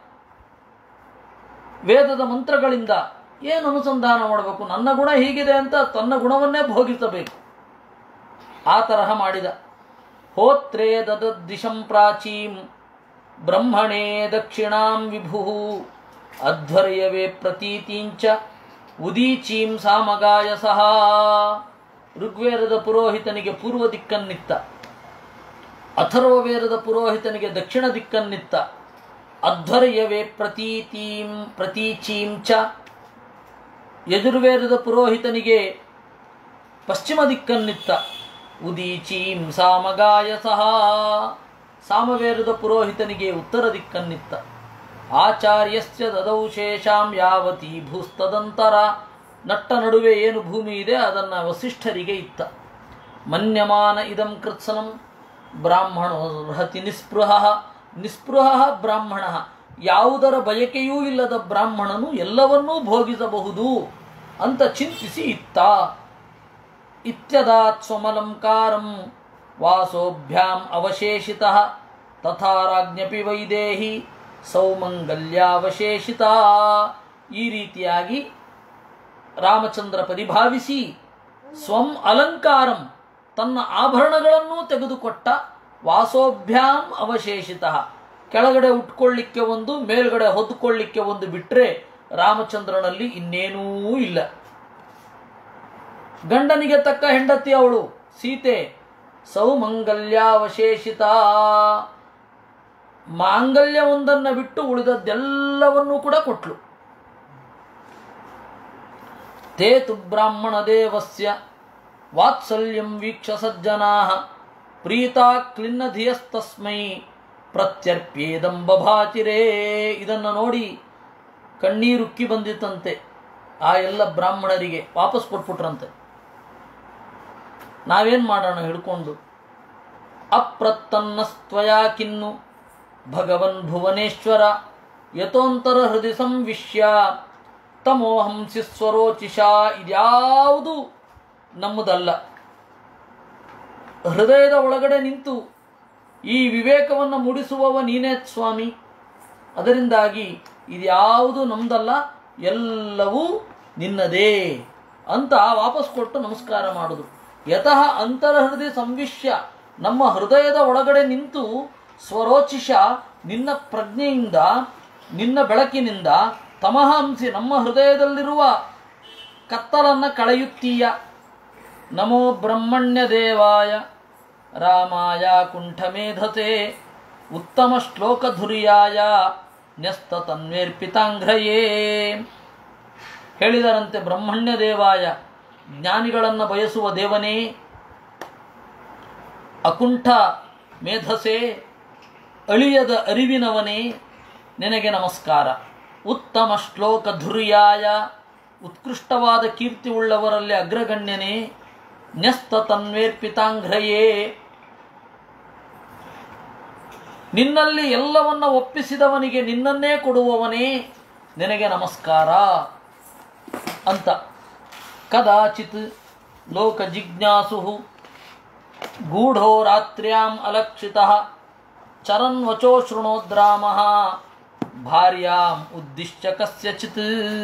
ವೇದದ ಮಂತ್ರಗಳಿಂದ ಏನು ಅನುಸಂಧಾನ ಮಾಡಬೇಕು ನನ್ನ ಗುಣ ಹೀಗಿದೆ ಅಂತ ತನ್ನ ಗುಣವನ್ನೇ ಭೋಗಿಸಬೇಕು ಆ ತರಹ ಮಾಡಿದ ಹೋತ್ರೇ ದದದ್ದಿಶಂ ಪ್ರಾಚೀಂ ಬ್ರಹ್ಮಣೇ ದಕ್ಷಿಣಾಂ ವಿಭು ಅಧ್ವರ್ಯವೇ ಪ್ರತೀತಿಂಚ ಉದೀಚೀಂ ಸಾಮಗಾಯ ಸಹ ಋಗ್ವೇದದ ಪುರೋಹಿತನಿಗೆ ಪೂರ್ವ ದಿಕ್ಕನ್ನಿತ್ತ ಅಥರ್ವವೇದದ ಪುರೋಹಿತನಿಗೆ ದಕ್ಷಿಣ ದಿಕ್ಕನ್ನಿತ್ತ ಅಧ್ವರ್ಯವೇ ಪ್ರತೀತೀಂ ಪ್ರತೀಚೀಂ ಚ ಯಜುರ್ವೇದದ ಪುರೋಹಿತನಿಗೆ ಪಶ್ಚಿಮ ದಿಕ್ಕನ್ನಿತ್ತ ಉದೀಚೀಂ ಸಾಮಗಾಯ ಸಹ ಸಾಮವೇದದ ಪುರೋಹಿತನಿಗೆ ಉತ್ತರ ದಿಕ್ಕನ್ನಿತ್ತ ಆಚಾರ್ಯಸ್ಯ ದದೌ ಶೇಷಾಂ ಯಾವತಿ ಭೂಸ್ತದಂತರ ನಟ್ಟ ನಡುವೆ ಏನು ಭೂಮಿ ಇದೆ ಅದನ್ನು ವಸಿಷ್ಠರಿಗೆ ಇತ್ತ ಮನ್ಯಮಾನ ಇದಂ ಕೃತ್ಸನಂ ಬ್ರಾಹ್ಮಣೋ ರಹತಿ ನಿಸ್ಪೃಹ ನಿಸ್ಪೃಹ ಬ್ರಾಹ್ಮಣ ಯಾವುದರ ಬಯಕೆಯೂ ಇಲ್ಲದ ಬ್ರಾಹ್ಮಣನು ಎಲ್ಲವನ್ನೂ ಭೋಗಿಸಬಹುದು ಅಂತ ಚಿಂತಿಸಿ ಇತ್ತ ಇತ್ಯದಾತ್ ಸ್ವಮಲಂಕಾರಂ ವಾಸೋಭ್ಯಾಂ ಅವಶೇಷಿತ ತಥಾ ರಾಜ್ಞಪಿ ವೈದೇಹಿ ಸೌಮಂಗಲ್ಯಾವಶೇಷಿತ ಈ ರೀತಿಯಾಗಿ ರಾಮಚಂದ್ರ ಪರಿಭಾವಿಸಿ ಸ್ವಂ ಅಲಂಕಾರಂ ತನ್ನ ಆಭರಣಗಳನ್ನೂ ತೆಗೆದುಕೊಟ್ಟ ವಾಸೋಭ್ಯಾಂ ಅವಶೇಷಿತ ಕೆಳಗಡೆ ಉಟ್ಕೊಳ್ಳಿಕ್ಕೆ ಒಂದು ಮೇಲ್ಗಡೆ ಹೊದ್ದುಕೊಳ್ಳಿಕ್ಕೆ ಒಂದು ಬಿಟ್ಟರೆ ರಾಮಚಂದ್ರನಲ್ಲಿ ಇನ್ನೇನೂ ಇಲ್ಲ ಗಂಡನಿಗೆ ತಕ್ಕ ಹೆಂಡತಿ ಅವಳು ಸೀತೆ ಸೌಮಂಗಲ್ಯಾವಶೇಷಿತ ಮಾಂಗಲ್ಯವೊಂದನ್ನು ಬಿಟ್ಟು ಉಳಿದದ್ದೆಲ್ಲವನ್ನೂ ಕೂಡ ಕೊಟ್ಲು ತೇ ತು ಬ್ರಾಹ್ಮಣ ದೇವಸ್ಯ ವಾತ್ಸಲ್ಯಂ ವೀಕ್ಷ ಸಜ್ಜನಾ ಪ್ರೀತಾ ಕ್ಲಿನ್ನಧಿಯಸ್ತಸ್ಮೈ ಪ್ರತ್ಯರ್ಪ್ಯೇದಂ ಬಭಾತಿರೇ ಇದನ್ನು ನೋಡಿ ಕಣ್ಣೀರುಕ್ಕಿ ಬಂದಿತ್ತಂತೆ ಆ ಎಲ್ಲ ಬ್ರಾಹ್ಮಣರಿಗೆ ವಾಪಸ್ ಕೊಟ್ಬಿಟ್ರಂತೆ ನಾವೇನು ಮಾಡೋಣ ಹಿಡ್ಕೊಂಡು ಅಪ್ರತ್ತನ್ನಸ್ತ್ವಯಾ ಕಿನ್ನು ಭಗವನ್ ಭುವನೇಶ್ವರ ಯತೋಂತರ ಹೃದಯ ಸಂವಿಶ್ಯ ತಮೋಹಂಸಿ ಸ್ವರೋಚಿಷ ಇದ್ಯಾವುದು ನಮ್ಮದಲ್ಲ ಹೃದಯದ ಒಳಗಡೆ ನಿಂತು ಈ ವಿವೇಕವನ್ನು ಮೂಡಿಸುವವ ನೀನೇ ಸ್ವಾಮಿ ಅದರಿಂದಾಗಿ ಇದ್ಯಾವುದು ನಮ್ದಲ್ಲ ಎಲ್ಲವೂ ನಿನ್ನದೇ ಅಂತ ವಾಪಸ್ ಕೊಟ್ಟು ನಮಸ್ಕಾರ ಮಾಡುದು ಯತಃ ಅಂತರಹೃದಯ ಸಂವಿಶ್ಯ ನಮ್ಮ ಹೃದಯದ ಒಳಗಡೆ ನಿಂತು ಸ್ವರೋಚಿಷ ನಿನ್ನ ಪ್ರಜ್ಞೆಯಿಂದ ನಿನ್ನ ಬೆಳಕಿನಿಂದ ತಮಹಂಸಿ ನಮ್ಮ ಹೃದಯದಲ್ಲಿರುವ ಕತ್ತಲನ್ನು ಕಳೆಯುತ್ತೀಯ ನಮೋ ಬ್ರಹ್ಮಣ್ಯ ದೇವಾಯ ರಾಮಾಯ ಕುಂಠಮೇಧತೆ ಉತ್ತಮ ಶ್ಲೋಕಧುರ್ಯಾಯ ನ್ಯಸ್ತ ತನ್ವೇರ್ಪಿತಾಂಘ್ರಯೇ ಹೇಳಿದರಂತೆ ಬ್ರಹ್ಮಣ್ಯ ದೇವಾಯ ಜ್ಞಾನಿಗಳನ್ನು ಬಯಸುವ ದೇವನೇ ಅಕುಂಠ ಮೇಧಸೆ ಅಳಿಯದ ಅರಿವಿನವನೇ ನಿನಗೆ ನಮಸ್ಕಾರ ಉತ್ತಮ ಶ್ಲೋಕ ಧುರ್ಯಾಯ ಉತ್ಕೃಷ್ಟವಾದ ಕೀರ್ತಿ ಉಳ್ಳವರಲ್ಲಿ ಅಗ್ರಗಣ್ಯನೇ ನ್ಯಸ್ತ ತನ್ವೇರ್ಪಿತಾಂಘ್ರಯೇ ನಿನ್ನಲ್ಲಿ ಎಲ್ಲವನ್ನ ಒಪ್ಪಿಸಿದವನಿಗೆ ನಿನ್ನನ್ನೇ ಕೊಡುವವನೇ ನಿನಗೆ ನಮಸ್ಕಾರ ಅಂತ ಕದಾಚಿತ್ ಲೋಕ ಜಿಜ್ಞಾಸು ಗೂಢೋ ರಾತ್ರ್ಯಾಂ ಅಲಕ್ಷಿತ ಚರನ್ ವಚೋ ಶೃಣೋದ್ರಾಮ ಭಾರ್ಯಾಂ ಉದ್ದಿಶ್ಯ ಕಸ್ಯಚಿತ್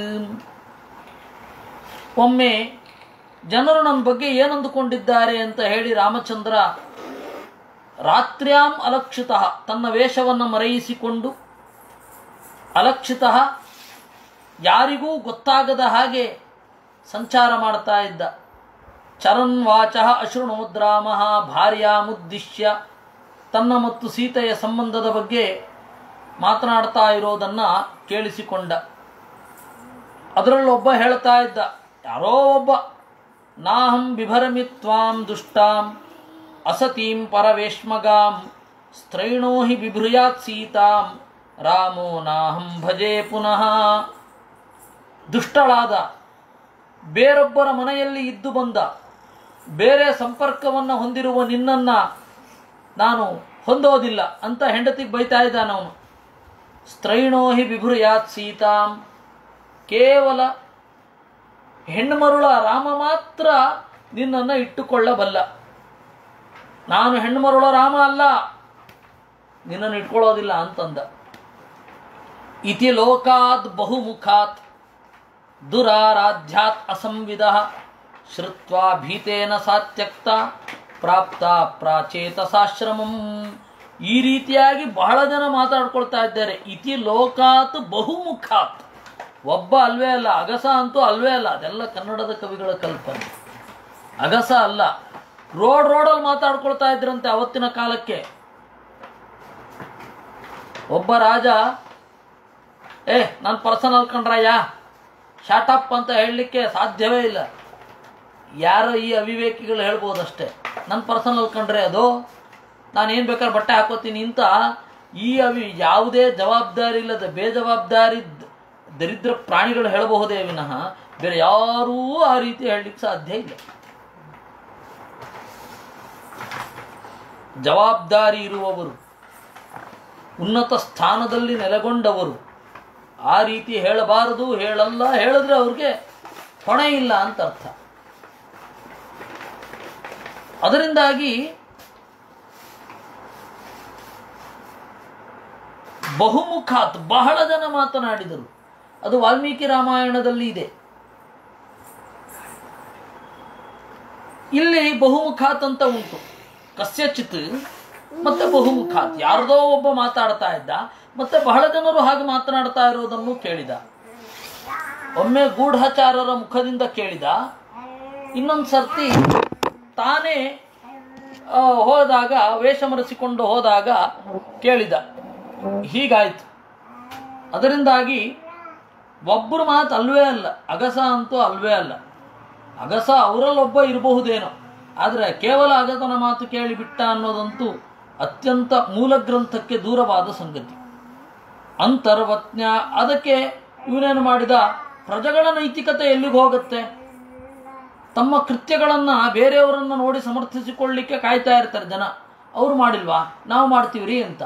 ಒಮ್ಮೆ ಜನರು ನನ್ನ ಬಗ್ಗೆ ಏನಂದುಕೊಂಡಿದ್ದಾರೆ ಅಂತ ಹೇಳಿ ರಾಮಚಂದ್ರ ರಾತ್ರ್ಯಾಂ ಅಲಕ್ಷಿತ ತನ್ನ ವೇಷವನ್ನು ಮರೆಯಿಸಿಕೊಂಡು ಅಲಕ್ಷಿತ ಯಾರಿಗೂ ಗೊತ್ತಾಗದ ಹಾಗೆ ಸಂಚಾರ ಮಾಡ್ತಾ ಇದ್ದ ಚರನ್ ವಾಚ ಅಶೃಣೋದ್ರಾಮ ಭಾರ್ಯಾಮುದ್ದಿಶ್ಯ ತನ್ನ ಮತ್ತು ಸೀತೆಯ ಸಂಬಂಧದ ಬಗ್ಗೆ ಮಾತನಾಡ್ತಾ ಇರೋದನ್ನು ಕೇಳಿಸಿಕೊಂಡ ಅದರಲ್ಲೊಬ್ಬ ಹೇಳ್ತಾ ಇದ್ದ ಯಾರೋ ಒಬ್ಬ ನಾಹಂ ಬಿಭರಮಿ ತ್ವಾಂ ದುಷ್ಟಾಂ ಅಸತೀಂ ಪರವೇಶ್ಮಗಾಂ ಸ್ತ್ರೈಣೋ ಹಿ ಬಿಭೃಯಾತ್ ಸೀತಾಂ ರಾಮೋ ನಾಹಂ ಭಜೆ ಪುನಃ ದುಷ್ಟಳಾದ ಬೇರೊಬ್ಬರ ಮನೆಯಲ್ಲಿ ಇದ್ದು ಬಂದ ಬೇರೆ ಸಂಪರ್ಕವನ್ನು ಹೊಂದಿರುವ ನಿನ್ನನ್ನು ನಾನು ಹೊಂದೋದಿಲ್ಲ ಅಂತ ಹೆಂಡತಿಗೆ ಬೈತಾ ಇದ್ದಾನವನು ಸ್ತ್ರೈಣೋ ಹಿ ಬಿಭುರ್ಯಾತ್ ಸೀತಾಂ ಕೇವಲ ಹೆಣ್ಣುಮರುಳ ರಾಮ ಮಾತ್ರ ನಿನ್ನನ್ನು ಇಟ್ಟುಕೊಳ್ಳಬಲ್ಲ ನಾನು ಹೆಣ್ಣುಮರುಳ ರಾಮ ಅಲ್ಲ ನಿನ್ನನ್ನು ಇಟ್ಕೊಳ್ಳೋದಿಲ್ಲ ಅಂತಂದ ಇತಿ ಲೋಕಾದ್ ಬಹುಮುಖಾತ್ ದುರಾರಾಧ್ಯಾತ್ ಅಸಂವಿಧ ಶ್ರುತ್ವಾ ಭೀತೇನ ಸಾತ್ಯಕ್ತ ಪ್ರಾಪ್ತ ಪ್ರಾಚೇತಸಾಶ್ರಮಂ ಈ ರೀತಿಯಾಗಿ ಬಹಳ ಜನ ಮಾತಾಡ್ಕೊಳ್ತಾ ಇದ್ದಾರೆ ಇತಿ ಲೋಕಾತ್ ಬಹುಮುಖಾತ್ ಒಬ್ಬ ಅಲ್ವೇ ಅಲ್ಲ ಅಗಸ ಅಂತೂ ಅಲ್ವೇ ಅಲ್ಲ ಅದೆಲ್ಲ ಕನ್ನಡದ ಕವಿಗಳ ಕಲ್ಪನೆ ಅಗಸ ಅಲ್ಲ ರೋಡ್ ರೋಡಲ್ಲಿ ಮಾತಾಡ್ಕೊಳ್ತಾ ಇದ್ರಂತೆ ಅವತ್ತಿನ ಕಾಲಕ್ಕೆ ಒಬ್ಬ ರಾಜ ಏ ನನ್ನ ಪರ್ಸನಲ್ ಕಂಡ್ರಯ್ಯ ಶಾಟಪ್ ಅಂತ ಹೇಳಲಿಕ್ಕೆ ಸಾಧ್ಯವೇ ಇಲ್ಲ ಯಾರೋ ಈ ಅವಿವೇಕಿಗಳು ಹೇಳ್ಬೋದಷ್ಟೇ ನನ್ನ ಪರ್ಸನಲ್ ಕಂಡ್ರೆ ಅದು ನಾನು ಏನು ಬೇಕಾದ್ರೆ ಬಟ್ಟೆ ಹಾಕೋತೀನಿ ಅಂತ ಈ ಅವಿ ಯಾವುದೇ ಜವಾಬ್ದಾರಿ ಇಲ್ಲದ ಬೇಜವಾಬ್ದಾರಿ ದ- ದರಿದ್ರ ಪ್ರಾಣಿಗಳು ಹೇಳಬಹುದೇ ವಿನಃ ಬೇರೆ ಯಾರೂ ಆ ರೀತಿ ಹೇಳಲಿಕ್ಕೆ ಸಾಧ್ಯ ಇಲ್ಲ ಜವಾಬ್ದಾರಿ ಇರುವವರು ಉನ್ನತ ಸ್ಥಾನದಲ್ಲಿ ನೆಲೆಗೊಂಡವರು ಆ ರೀತಿ ಹೇಳಬಾರದು ಹೇಳಲ್ಲ ಹೇಳಿದ್ರೆ ಅವ್ರಿಗೆ ಹೊಣೆ ಇಲ್ಲ ಅಂತ ಅರ್ಥ ಅದರಿಂದಾಗಿ ಬಹುಮುಖಾತ್ ಬಹಳ ಜನ ಮಾತನಾಡಿದರು ಅದು ವಾಲ್ಮೀಕಿ ರಾಮಾಯಣದಲ್ಲಿ ಇದೆ ಇಲ್ಲಿ ಬಹುಮುಖಾತ್ ಅಂತ ಉಂಟು ಕಸ್ಯಚಿತ್ ಮತ್ತೆ ಬಹುಮುಖಾತ್ ಯಾರದೋ ಒಬ್ಬ ಮಾತಾಡ್ತಾ ಇದ್ದ ಮತ್ತೆ ಬಹಳ ಜನರು ಹಾಗೆ ಮಾತನಾಡ್ತಾ ಇರೋದನ್ನು ಕೇಳಿದ ಒಮ್ಮೆ ಗೂಢಚಾರರ ಮುಖದಿಂದ ಕೇಳಿದ ಇನ್ನೊಂದು ಸರ್ತಿ ತಾನೇ ಆ, ಹೋದಾಗ ವೇಷ ಮರೆಸಿಕೊಂಡು ಹೋದಾಗ ಕೇಳಿದ ಹೀಗಾಯ್ತು ಅದರಿಂದಾಗಿ ಒಬ್ಬರು ಮಾತು ಅಲ್ವೇ ಅಲ್ಲ ಅಗಸ ಅಂತೂ ಅಲ್ವೇ ಅಲ್ಲ ಅಗಸ ಅವರಲ್ಲೊಬ್ಬ ಇರಬಹುದೇನೋ ಆದರೆ ಕೇವಲ ಅಗಸನ ಮಾತು ಕೇಳಿಬಿಟ್ಟ ಅನ್ನೋದಂತೂ ಅತ್ಯಂತ ಮೂಲ ಗ್ರಂಥಕ್ಕೆ ದೂರವಾದ ಸಂಗತಿ ಅಂತರ್ವತ್ನ್ಯ ಅದಕ್ಕೆ ಇವನೇನು ಮಾಡಿದ ಪ್ರಜೆಗಳ ನೈತಿಕತೆ ಎಲ್ಲಿಗೆ ಹೋಗುತ್ತೆ ತಮ್ಮ ಕೃತ್ಯಗಳನ್ನು ಬೇರೆಯವರನ್ನು ನೋಡಿ ಸಮರ್ಥಿಸಿಕೊಳ್ಳಿಕ್ಕೆ ಕಾಯ್ತಾ ಇರ್ತಾರೆ ಜನ ಅವ್ರು ಮಾಡಿಲ್ವಾ ನಾವು ಮಾಡ್ತೀವ್ರಿ ಅಂತ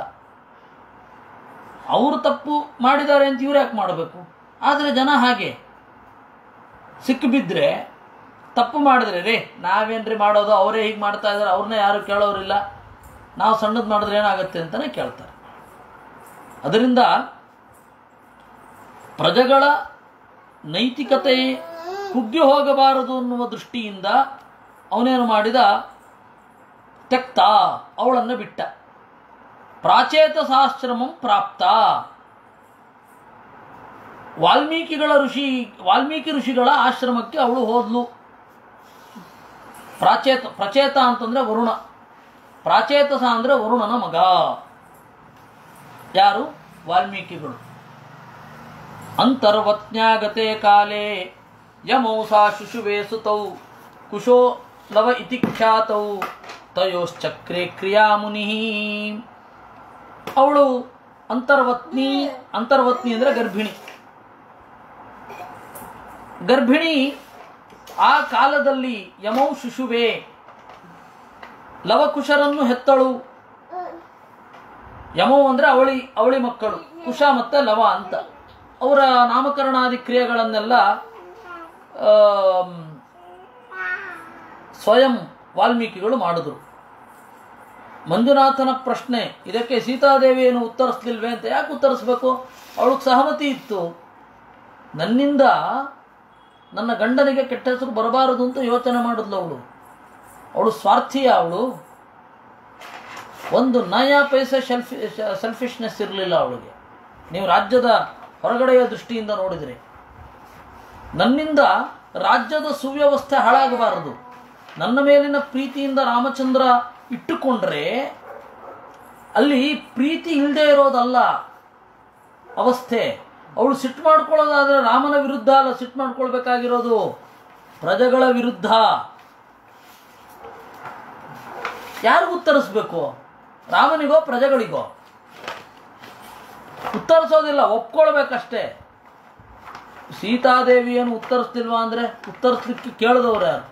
ಅವರು ತಪ್ಪು ಮಾಡಿದ್ದಾರೆ ಅಂತ ಇವ್ರು ಯಾಕೆ ಮಾಡಬೇಕು ಆದರೆ ಜನ ಹಾಗೆ ಸಿಕ್ಕಿಬಿದ್ರೆ ತಪ್ಪು ಮಾಡಿದ್ರೆ ರೇ ನಾವೇನ್ರಿ ಮಾಡೋದು ಅವರೇ ಹೀಗೆ ಮಾಡ್ತಾ ಇದ್ದಾರೆ ಅವ್ರನ್ನ ಯಾರು ಕೇಳೋರಿಲ್ಲ ನಾವು ಸಣ್ಣದು ಮಾಡಿದ್ರೆ ಏನಾಗುತ್ತೆ ಅಂತಲೇ ಕೇಳ್ತಾರೆ ಅದರಿಂದ ಪ್ರಜೆಗಳ ನೈತಿಕತೆ ಕುಗ್ಗಿ ಹೋಗಬಾರದು ಅನ್ನುವ ದೃಷ್ಟಿಯಿಂದ ಅವನೇನು ಮಾಡಿದ ತೆಕ್ತ ಅವಳನ್ನು ಬಿಟ್ಟ ಪ್ರಾಚೇತ ಸಾಶ್ರಮಂ ಪ್ರಾಪ್ತ ವಾಲ್ಮೀಕಿಗಳ ಋಷಿ ವಾಲ್ಮೀಕಿ ಋಷಿಗಳ ಆಶ್ರಮಕ್ಕೆ ಅವಳು ಹೋದ್ಲು ಪ್ರಾಚೇತ ಪ್ರಚೇತ ಅಂತಂದ್ರೆ ವರುಣ ಪ್ರಾಚೇತಸ ಅಂದ್ರೆ ವರುಣನ ಮಗ ಯಾರು ವಾಲ್ಮೀಕಿಗಳು ಅಂತರ್ವತ್ನ್ಯಾಗತೆ ಕಾಲೇ ಯಮೌ ಸಾ ಶುಶುವೆ ಸುತೌ ಕುಶೋ ಲವ ಇತಿ ಖ್ಯಾತೌ ತಯೋಶ್ಚಕ್ರೆ ಕ್ರಿಯಾಮುನಿ ಅವಳು ಅಂತರ್ವತ್ನಿ ಅಂತರ್ವತ್ನಿ ಅಂದರೆ ಗರ್ಭಿಣಿ ಗರ್ಭಿಣಿ ಆ ಕಾಲದಲ್ಲಿ ಯಮೌ ಶಿಶುವೆ ಲವಕುಶರನ್ನು ಹೆತ್ತಳು ಯಮೌ ಅಂದರೆ ಅವಳಿ ಅವಳಿ ಮಕ್ಕಳು ಕುಶ ಮತ್ತು ಲವ ಅಂತ ಅವರ ನಾಮಕರಣಾದಿ ಕ್ರಿಯೆಗಳನ್ನೆಲ್ಲ ಆಮ್, ಸ್ವಯಂ ವಾಲ್ಮೀಕಿಗಳು ಮಾಡಿದ್ರು ಮಂಜುನಾಥನ ಪ್ರಶ್ನೆ ಇದಕ್ಕೆ ಸೀತಾದೇವಿ ಏನು ಉತ್ತರಿಸ್ಲಿಲ್ವೇ ಅಂತ ಯಾಕೆ ಉತ್ತರಿಸ್ಬೇಕು ಅವಳಿಗೆ ಸಹಮತಿ ಇತ್ತು ನನ್ನಿಂದ ನನ್ನ ಗಂಡನಿಗೆ ಕೆಟ್ಟ ಹೆಸರು ಬರಬಾರದು ಅಂತ ಯೋಚನೆ ಮಾಡಿದ್ಲು ಅವಳು ಅವಳು ಸ್ವಾರ್ಥಿಯ ಅವಳು ಒಂದು ನಯ ಪೈಸೆ ಸೆಲ್ಫಿ ಸೆಲ್ಫಿಶ್ನೆಸ್ ಇರಲಿಲ್ಲ ಅವಳಿಗೆ ನೀವು ರಾಜ್ಯದ ಹೊರಗಡೆಯ ದೃಷ್ಟಿಯಿಂದ ನೋಡಿದರೆ ನನ್ನಿಂದ ರಾಜ್ಯದ ಸುವ್ಯವಸ್ಥೆ ಹಾಳಾಗಬಾರದು ನನ್ನ ಮೇಲಿನ ಪ್ರೀತಿಯಿಂದ ರಾಮಚಂದ್ರ ಇಟ್ಟುಕೊಂಡ್ರೆ ಅಲ್ಲಿ ಪ್ರೀತಿ ಇಲ್ಲದೆ ಇರೋದಲ್ಲ ಅವಸ್ಥೆ ಅವಳು ಸಿಟ್ಟು ಮಾಡ್ಕೊಳ್ಳೋದಾದ್ರೆ ರಾಮನ ವಿರುದ್ಧ ಅಲ್ಲ ಸಿಟ್ಟು ಮಾಡ್ಕೊಳ್ಬೇಕಾಗಿರೋದು ಪ್ರಜೆಗಳ ವಿರುದ್ಧ ಯಾರಿಗೂ ಉತ್ತರಿಸ್ಬೇಕು ರಾಮನಿಗೋ ಪ್ರಜೆಗಳಿಗೋ ಉತ್ತರಿಸೋದಿಲ್ಲ ಒಪ್ಕೊಳ್ಬೇಕಷ್ಟೇ ಸೀತಾದೇವಿಯನ್ನು ಉತ್ತರಿಸ್ತಿಲ್ವಾ ಅಂದರೆ ಉತ್ತರಿಸ್ಲಿಕ್ಕೆ ಕೇಳಿದವ್ರು ಯಾರು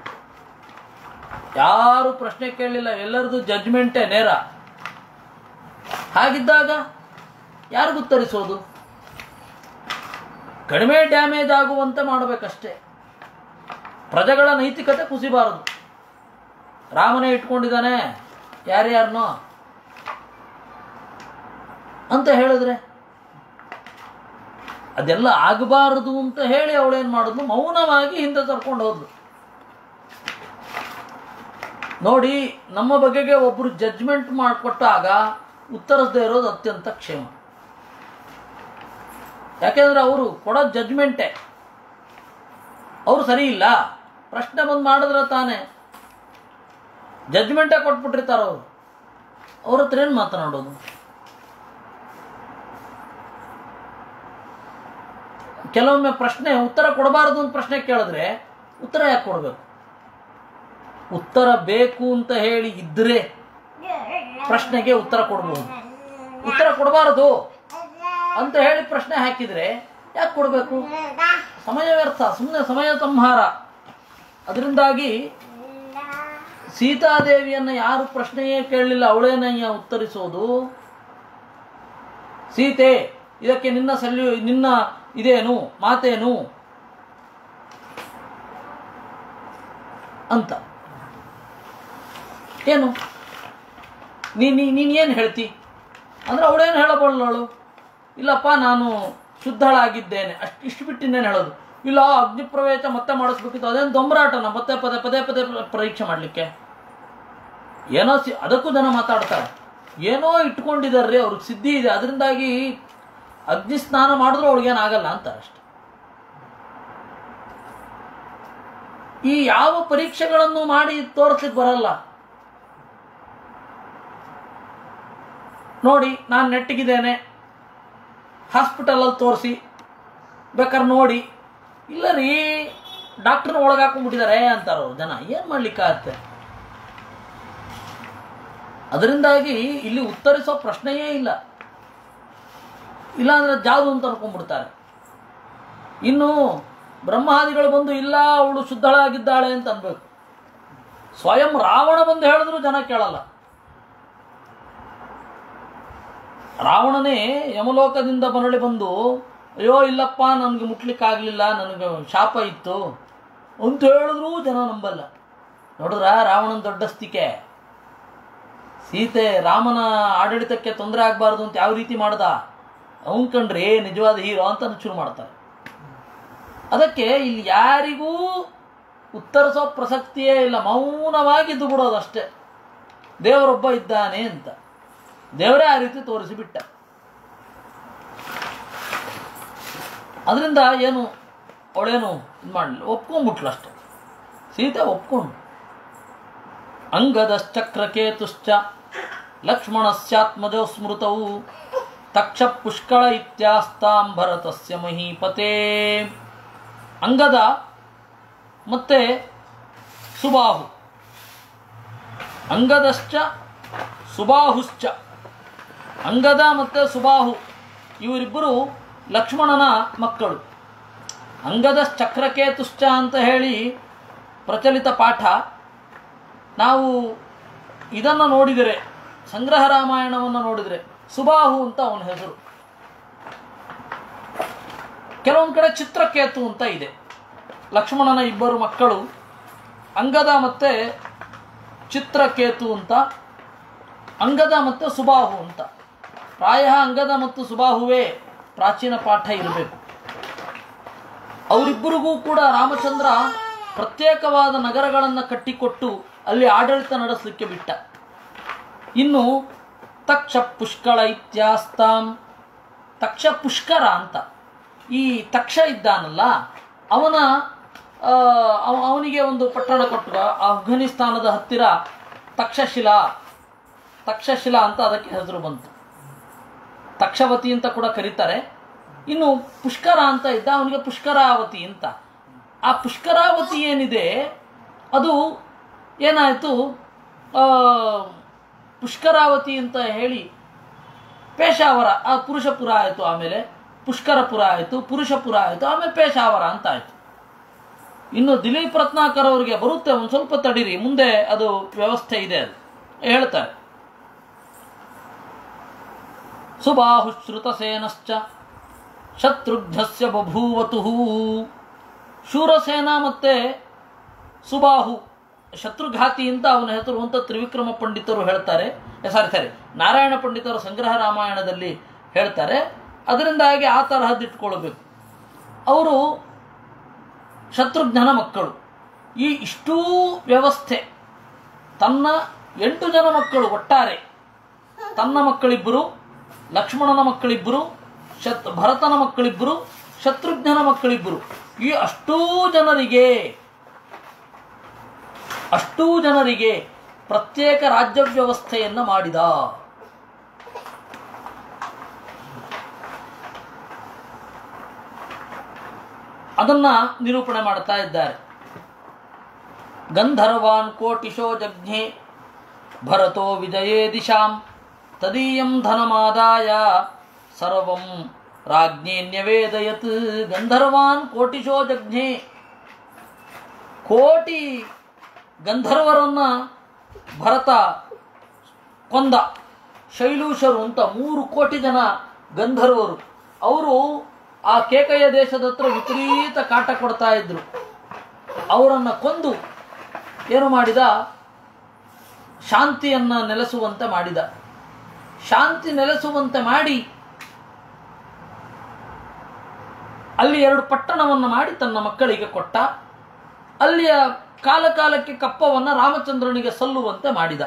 ಯಾರು ಪ್ರಶ್ನೆ ಕೇಳಲಿಲ್ಲ ಎಲ್ಲರದು ಜಡ್ಜ್ಮೆಂಟೇ ನೇರ ಹಾಗಿದ್ದಾಗ ಯಾರಿಗೂ ಉತ್ತರಿಸೋದು ಕಡಿಮೆ ಡ್ಯಾಮೇಜ್ ಆಗುವಂತೆ ಮಾಡಬೇಕಷ್ಟೇ ಪ್ರಜೆಗಳ ನೈತಿಕತೆ ಕುಸಿಬಾರದು ರಾಮನೇ ಇಟ್ಕೊಂಡಿದ್ದಾನೆ ಯಾರ್ಯಾರನೋ ಅಂತ ಹೇಳಿದ್ರೆ ಅದೆಲ್ಲ ಆಗಬಾರದು ಅಂತ ಹೇಳಿ ಅವಳೇನು ಮಾಡಿದ್ಲು ಮೌನವಾಗಿ ಹಿಂದೆ ತರ್ಕೊಂಡು ಹೋದ್ಲು ನೋಡಿ ನಮ್ಮ ಬಗೆಗೆ ಒಬ್ಬರು ಜಡ್ಜ್ಮೆಂಟ್ ಮಾಡಿಕೊಟ್ಟಾಗ ಉತ್ತರಿಸದೇ ಇರೋದು ಅತ್ಯಂತ ಕ್ಷೇಮ ಯಾಕೆಂದ್ರೆ ಅವರು ಕೊಡೋ ಜಡ್ಜ್ಮೆಂಟೇ ಅವರು ಸರಿ ಇಲ್ಲ ಪ್ರಶ್ನೆ ಬಂದು ಮಾಡಿದ್ರೆ ತಾನೇ ಜಡ್ಜ್ಮೆಂಟೇ ಕೊಟ್ಬಿಟ್ಟಿರ್ತಾರ ಅವರು ಅವ್ರ ಹತ್ರ ಏನು ಮಾತನಾಡೋದು ಕೆಲವೊಮ್ಮೆ ಪ್ರಶ್ನೆ ಉತ್ತರ ಕೊಡಬಾರದು ಅಂತ ಪ್ರಶ್ನೆ ಕೇಳಿದ್ರೆ ಉತ್ತರ ಯಾಕೆ ಕೊಡಬೇಕು ಉತ್ತರ ಬೇಕು ಅಂತ ಹೇಳಿ ಇದ್ರೆ ಪ್ರಶ್ನೆಗೆ ಉತ್ತರ ಕೊಡಬಹುದು ಉತ್ತರ ಕೊಡಬಾರದು ಅಂತ ಹೇಳಿ ಪ್ರಶ್ನೆ ಹಾಕಿದ್ರೆ ಯಾಕೆ ಕೊಡಬೇಕು ಸಮಯ ವ್ಯರ್ಥ ಸುಮ್ಮನೆ ಸಮಯ ಸಂಹಾರ ಅದರಿಂದಾಗಿ ಸೀತಾದೇವಿಯನ್ನ ಯಾರು ಪ್ರಶ್ನೆಯೇ ಕೇಳಲಿಲ್ಲ ಅವಳೇನಯ್ಯ ಉತ್ತರಿಸೋದು ಸೀತೆ ಇದಕ್ಕೆ ನಿನ್ನ ಸಲ್ಯು ನಿನ್ನ ಇದೇನು ಮಾತೇನು ಅಂತ ಏನು ನೀ ನೀ ನೀನು ಏನು ಹೇಳ್ತಿ ಅಂದ್ರೆ ಅವಳೇನು ಹೇಳಬಲ್ಲವಳು ಇಲ್ಲಪ್ಪ ನಾನು ಶುದ್ಧಳಾಗಿದ್ದೇನೆ ಅಷ್ಟು ಇಷ್ಟು ಬಿಟ್ಟು ಇನ್ನೇನು ಹೇಳೋದು ಇಲ್ಲ ಅಗ್ನಿ ಪ್ರವೇಶ ಮತ್ತೆ ಮಾಡಿಸ್ಬೇಕಿತ್ತು ಅದೇನು ದೊಂಬರಾಟನ ಮತ್ತೆ ಪದೇ ಪದೇ ಪದೇ ಪರೀಕ್ಷೆ ಮಾಡಲಿಕ್ಕೆ ಏನೋ ಸಿ ಅದಕ್ಕೂ ಜನ ಮಾತಾಡ್ತಾರೆ ಏನೋ ಇಟ್ಕೊಂಡಿದಾರ್ರಿ ಅವ್ರಿಗೆ ಸಿದ್ಧಿ ಇದೆ ಅದರಿಂದಾಗಿ ಅಗ್ನಿ ಸ್ನಾನ ಮಾಡಿದ್ರು ಅವಳಿಗೇನಾಗಲ್ಲ ಅಂತಾರೆ ಅಷ್ಟೆ ಈ ಯಾವ ಪರೀಕ್ಷೆಗಳನ್ನು ಮಾಡಿ ತೋರಿಸ್ಲಿಕ್ಕೆ ಬರಲ್ಲ ನೋಡಿ ನಾನು ನೆಟ್ಟಿಗಿದ್ದೇನೆ ಹಾಸ್ಪಿಟಲಲ್ಲಿ ತೋರಿಸಿ ಬೇಕಾದ್ರೆ ನೋಡಿ ಇಲ್ಲ ರೀ ಡಾಕ್ಟ್ರನ್ನ ಒಳಗೆ ಹಾಕೊಂಡ್ಬಿಟ್ಟಿದ್ದಾರೆ ಅಂತಾರೆ ಅವ್ರು ಜನ ಏನು ಮಾಡ್ಲಿಕ್ಕಾಗತ್ತೆ ಅದರಿಂದಾಗಿ ಇಲ್ಲಿ ಉತ್ತರಿಸೋ ಪ್ರಶ್ನೆಯೇ ಇಲ್ಲ ಇಲ್ಲಾಂದ್ರೆ ಜಾದು ಅಂತ ಅನ್ಕೊಂಡ್ಬಿಡ್ತಾರೆ ಇನ್ನು ಬ್ರಹ್ಮಾದಿಗಳು ಬಂದು ಇಲ್ಲ ಅವಳು ಶುದ್ಧಳಾಗಿದ್ದಾಳೆ ಅಂತ ಅನ್ಬೇಕು ಸ್ವಯಂ ರಾವಣ ಬಂದು ಹೇಳಿದ್ರು ಜನ ಕೇಳಲ್ಲ ರಾವಣನೇ ಯಮಲೋಕದಿಂದ ಮರಳಿ ಬಂದು ಅಯ್ಯೋ ಇಲ್ಲಪ್ಪ ನನಗೆ ಮುಟ್ಲಿಕ್ಕಾಗಲಿಲ್ಲ ನನಗೆ ಶಾಪ ಇತ್ತು ಅಂತ ಹೇಳಿದ್ರೂ ಜನ ನಂಬಲ್ಲ ನೋಡಿದ್ರ ರಾವಣನ ದೊಡ್ಡಸ್ತಿಕೆ ಸೀತೆ ರಾಮನ ಆಡಳಿತಕ್ಕೆ ತೊಂದರೆ ಆಗಬಾರ್ದು ಅಂತ ಯಾವ ರೀತಿ ಮಾಡ್ದ ಅವನ್ ಕಂಡ್ರೆ ನಿಜವಾದ ಹೀರೋ ಅಂತ ಶುರು ಮಾಡ್ತಾರೆ ಅದಕ್ಕೆ ಇಲ್ಲಿ ಯಾರಿಗೂ ಉತ್ತರಿಸೋ ಪ್ರಸಕ್ತಿಯೇ ಇಲ್ಲ ಮೌನವಾಗಿ ಇದ್ದು ಬಿಡೋದಷ್ಟೇ ದೇವರೊಬ್ಬ ಇದ್ದಾನೆ ಅಂತ ದೇವರೇ ಆ ರೀತಿ ತೋರಿಸಿಬಿಟ್ಟ ಅದರಿಂದ ಏನು ಅವಳೇನು ಇದು ಮಾಡಲಿಲ್ಲ ಒಪ್ಕೊಂಡ್ಬಿಟ್ಲು ಅಷ್ಟೆ ಸೀತೆ ಒಪ್ಕೊಂಡು ಅಂಗದಶ್ಚಕ್ರಕೇತುಶ್ಚ ಲಕ್ಷ್ಮಣಸ್ಯಾತ್ಮಜೋ ಸ್ಮೃತವು ತಕ್ಷ ಪುಷ್ಕಳ ಇತ್ಯಾಸ್ತಾಂ ಭರತಸ್ಯ ಮಹೀಪತೆ ಅಂಗದ ಮತ್ತೆ ಸುಬಾಹು ಅಂಗದಶ್ಚ ಸುಬಾಹುಶ್ಚ ಅಂಗದ ಮತ್ತು ಸುಬಾಹು ಇವರಿಬ್ಬರು ಲಕ್ಷ್ಮಣನ ಮಕ್ಕಳು ಅಂಗದ ಚಕ್ರಕೇತುಶ್ಚ ಅಂತ ಹೇಳಿ ಪ್ರಚಲಿತ ಪಾಠ ನಾವು ಇದನ್ನು ನೋಡಿದರೆ ಸಂಗ್ರಹ ರಾಮಾಯಣವನ್ನು ನೋಡಿದರೆ ಸುಬಾಹು ಅಂತ ಅವನ ಹೆಸರು ಕೆಲವೊಂದು ಕಡೆ ಚಿತ್ರಕೇತು ಅಂತ ಇದೆ ಲಕ್ಷ್ಮಣನ ಇಬ್ಬರು ಮಕ್ಕಳು ಅಂಗದ ಮತ್ತು ಚಿತ್ರಕೇತು ಅಂತ ಅಂಗದ ಮತ್ತು ಸುಬಾಹು ಅಂತ ಪ್ರಾಯ ಅಂಗದ ಮತ್ತು ಸುಬಾಹುವೇ ಪ್ರಾಚೀನ ಪಾಠ ಇರಬೇಕು ಅವರಿಬ್ಬರಿಗೂ ಕೂಡ ರಾಮಚಂದ್ರ ಪ್ರತ್ಯೇಕವಾದ ನಗರಗಳನ್ನು ಕಟ್ಟಿಕೊಟ್ಟು ಅಲ್ಲಿ ಆಡಳಿತ ನಡೆಸಲಿಕ್ಕೆ ಬಿಟ್ಟ ಇನ್ನು ತಕ್ಷ ಪುಷ್ಕಳ ಇತ್ಯಾಸ್ತಾಂ ತಕ್ಷ ಪುಷ್ಕರ ಅಂತ ಈ ತಕ್ಷ ಇದ್ದಾನಲ್ಲ ಅವನ ಆ, ಅವ- ಅವನಿಗೆ ಒಂದು ಪಟ್ಟಣ ಕೊಟ್ಟು ಅಫ್ಘಾನಿಸ್ತಾನದ ಹತ್ತಿರ ತಕ್ಷಶಿಲಾ ತಕ್ಷಶಿಲಾ ಅಂತ ಅದಕ್ಕೆ ಹೆಸರು ಬಂತು ತಕ್ಷವತಿ ಅಂತ ಕೂಡ ಕರೀತಾರೆ ಇನ್ನು ಪುಷ್ಕರ ಅಂತ ಇದ್ದ ಅವನಿಗೆ ಪುಷ್ಕರಾವತಿ ಅಂತ ಆ ಪುಷ್ಕರಾವತಿ ಏನಿದೆ ಅದು ಏನಾಯಿತು ಪುಷ್ಕರಾವತಿ ಅಂತ ಹೇಳಿ ಪೇಶಾವರ ಆ ಪುರುಷಪುರ ಆಯಿತು ಆಮೇಲೆ ಪುಷ್ಕರಪುರ ಆಯಿತು ಪುರುಷಪುರ ಆಯಿತು ಆಮೇಲೆ ಪೇಶಾವರ ಅಂತ ಆಯಿತು ಇನ್ನು ದಿಲೀಪ್ ರತ್ನಾಕರ್ ಅವರಿಗೆ ಬರುತ್ತೆ ಒಂದು ಸ್ವಲ್ಪ ತಡೀರಿ ಮುಂದೆ ಅದು ವ್ಯವಸ್ಥೆ ಇದೆ ಅದು ಹೇಳ್ತಾರೆ ಸುಬಾಹುಶ್ರುತಸೇನಶ್ಚ ಶತ್ರುಘ್ನಸ್ಯ ಬಭೂವತು ಶೂರಸೇನ ಮತ್ತೆ ಸುಬಾಹು ಶತ್ರುಘಾತಿ ಅಂತ ಅವನ ಹೆಸರು ಅಂತ ತ್ರಿವಿಕ್ರಮ ಪಂಡಿತರು ಹೇಳ್ತಾರೆ ಸಾರಿ ಸಾರಿ ನಾರಾಯಣ ಪಂಡಿತರು ಸಂಗ್ರಹ ರಾಮಾಯಣದಲ್ಲಿ ಹೇಳ್ತಾರೆ ಅದರಿಂದಾಗಿ ಆ ತರಹದ್ದಿಟ್ಕೊಳ್ಬೇಕು ಅವರು ಶತ್ರುಘ್ನನ ಮಕ್ಕಳು ಈ ಇಷ್ಟೂ ವ್ಯವಸ್ಥೆ ತನ್ನ ಎಂಟು ಜನ ಮಕ್ಕಳು ಒಟ್ಟಾರೆ ತನ್ನ ಮಕ್ಕಳಿಬ್ಬರು ಲಕ್ಷ್ಮಣನ ಮಕ್ಕಳಿಬ್ಬರು ಶತ್ ಭರತನ ಮಕ್ಕಳಿಬ್ಬರು ಶತ್ರುಘ್ನನ ಮಕ್ಕಳಿಬ್ಬರು ಈ ಅಷ್ಟೂ ಜನರಿಗೆ ಅಷ್ಟೂ ಜನರಿಗೆ ಪ್ರತ್ಯೇಕ ರಾಜ್ಯ ವ್ಯವಸ್ಥೆಯನ್ನು ಮಾಡಿದ ಅದನ್ನ ನಿರೂಪಣೆ ಮಾಡ್ತಾ ಇದ್ದಾರೆ ಗಂಧರ್ವಾನ್ ಕೋಟಿಶೋ ಜಜ್ಞೆ ಭರತೋ ವಿಜಯೇ ದಿಶಾಂ ತದೀಯಂ ಧನಮಾದಾಯ ಸರ್ವಂ ರಾಜ್ಞೇ ನ್ಯವೇದಯತ್ ಗಂಧರ್ವಾನ್ ಕೋಟಿಶೋ ಜಜ್ಞೆ ಕೋಟಿ ಗಂಧರ್ವರನ್ನ ಭರತ ಕೊಂದ ಶೈಲೂಷರು ಅಂತ ಮೂರು ಕೋಟಿ ಜನ ಗಂಧರ್ವರು ಅವರು ಆ ಕೇಕಯ್ಯ ದೇಶದ ಹತ್ರ ವಿಪರೀತ ಕಾಟ ಕೊಡ್ತಾ ಇದ್ರು ಅವರನ್ನ ಕೊಂದು ಏನು ಮಾಡಿದ ಶಾಂತಿಯನ್ನ ನೆಲೆಸುವಂತೆ ಮಾಡಿದ ಶಾಂತಿ ನೆಲೆಸುವಂತೆ ಮಾಡಿ ಅಲ್ಲಿ ಎರಡು ಪಟ್ಟಣವನ್ನು ಮಾಡಿ ತನ್ನ ಮಕ್ಕಳಿಗೆ ಕೊಟ್ಟ ಅಲ್ಲಿಯ ಕಾಲ ಕಾಲಕ್ಕೆ ಕಪ್ಪವನ್ನು ರಾಮಚಂದ್ರನಿಗೆ ಸಲ್ಲುವಂತೆ ಮಾಡಿದ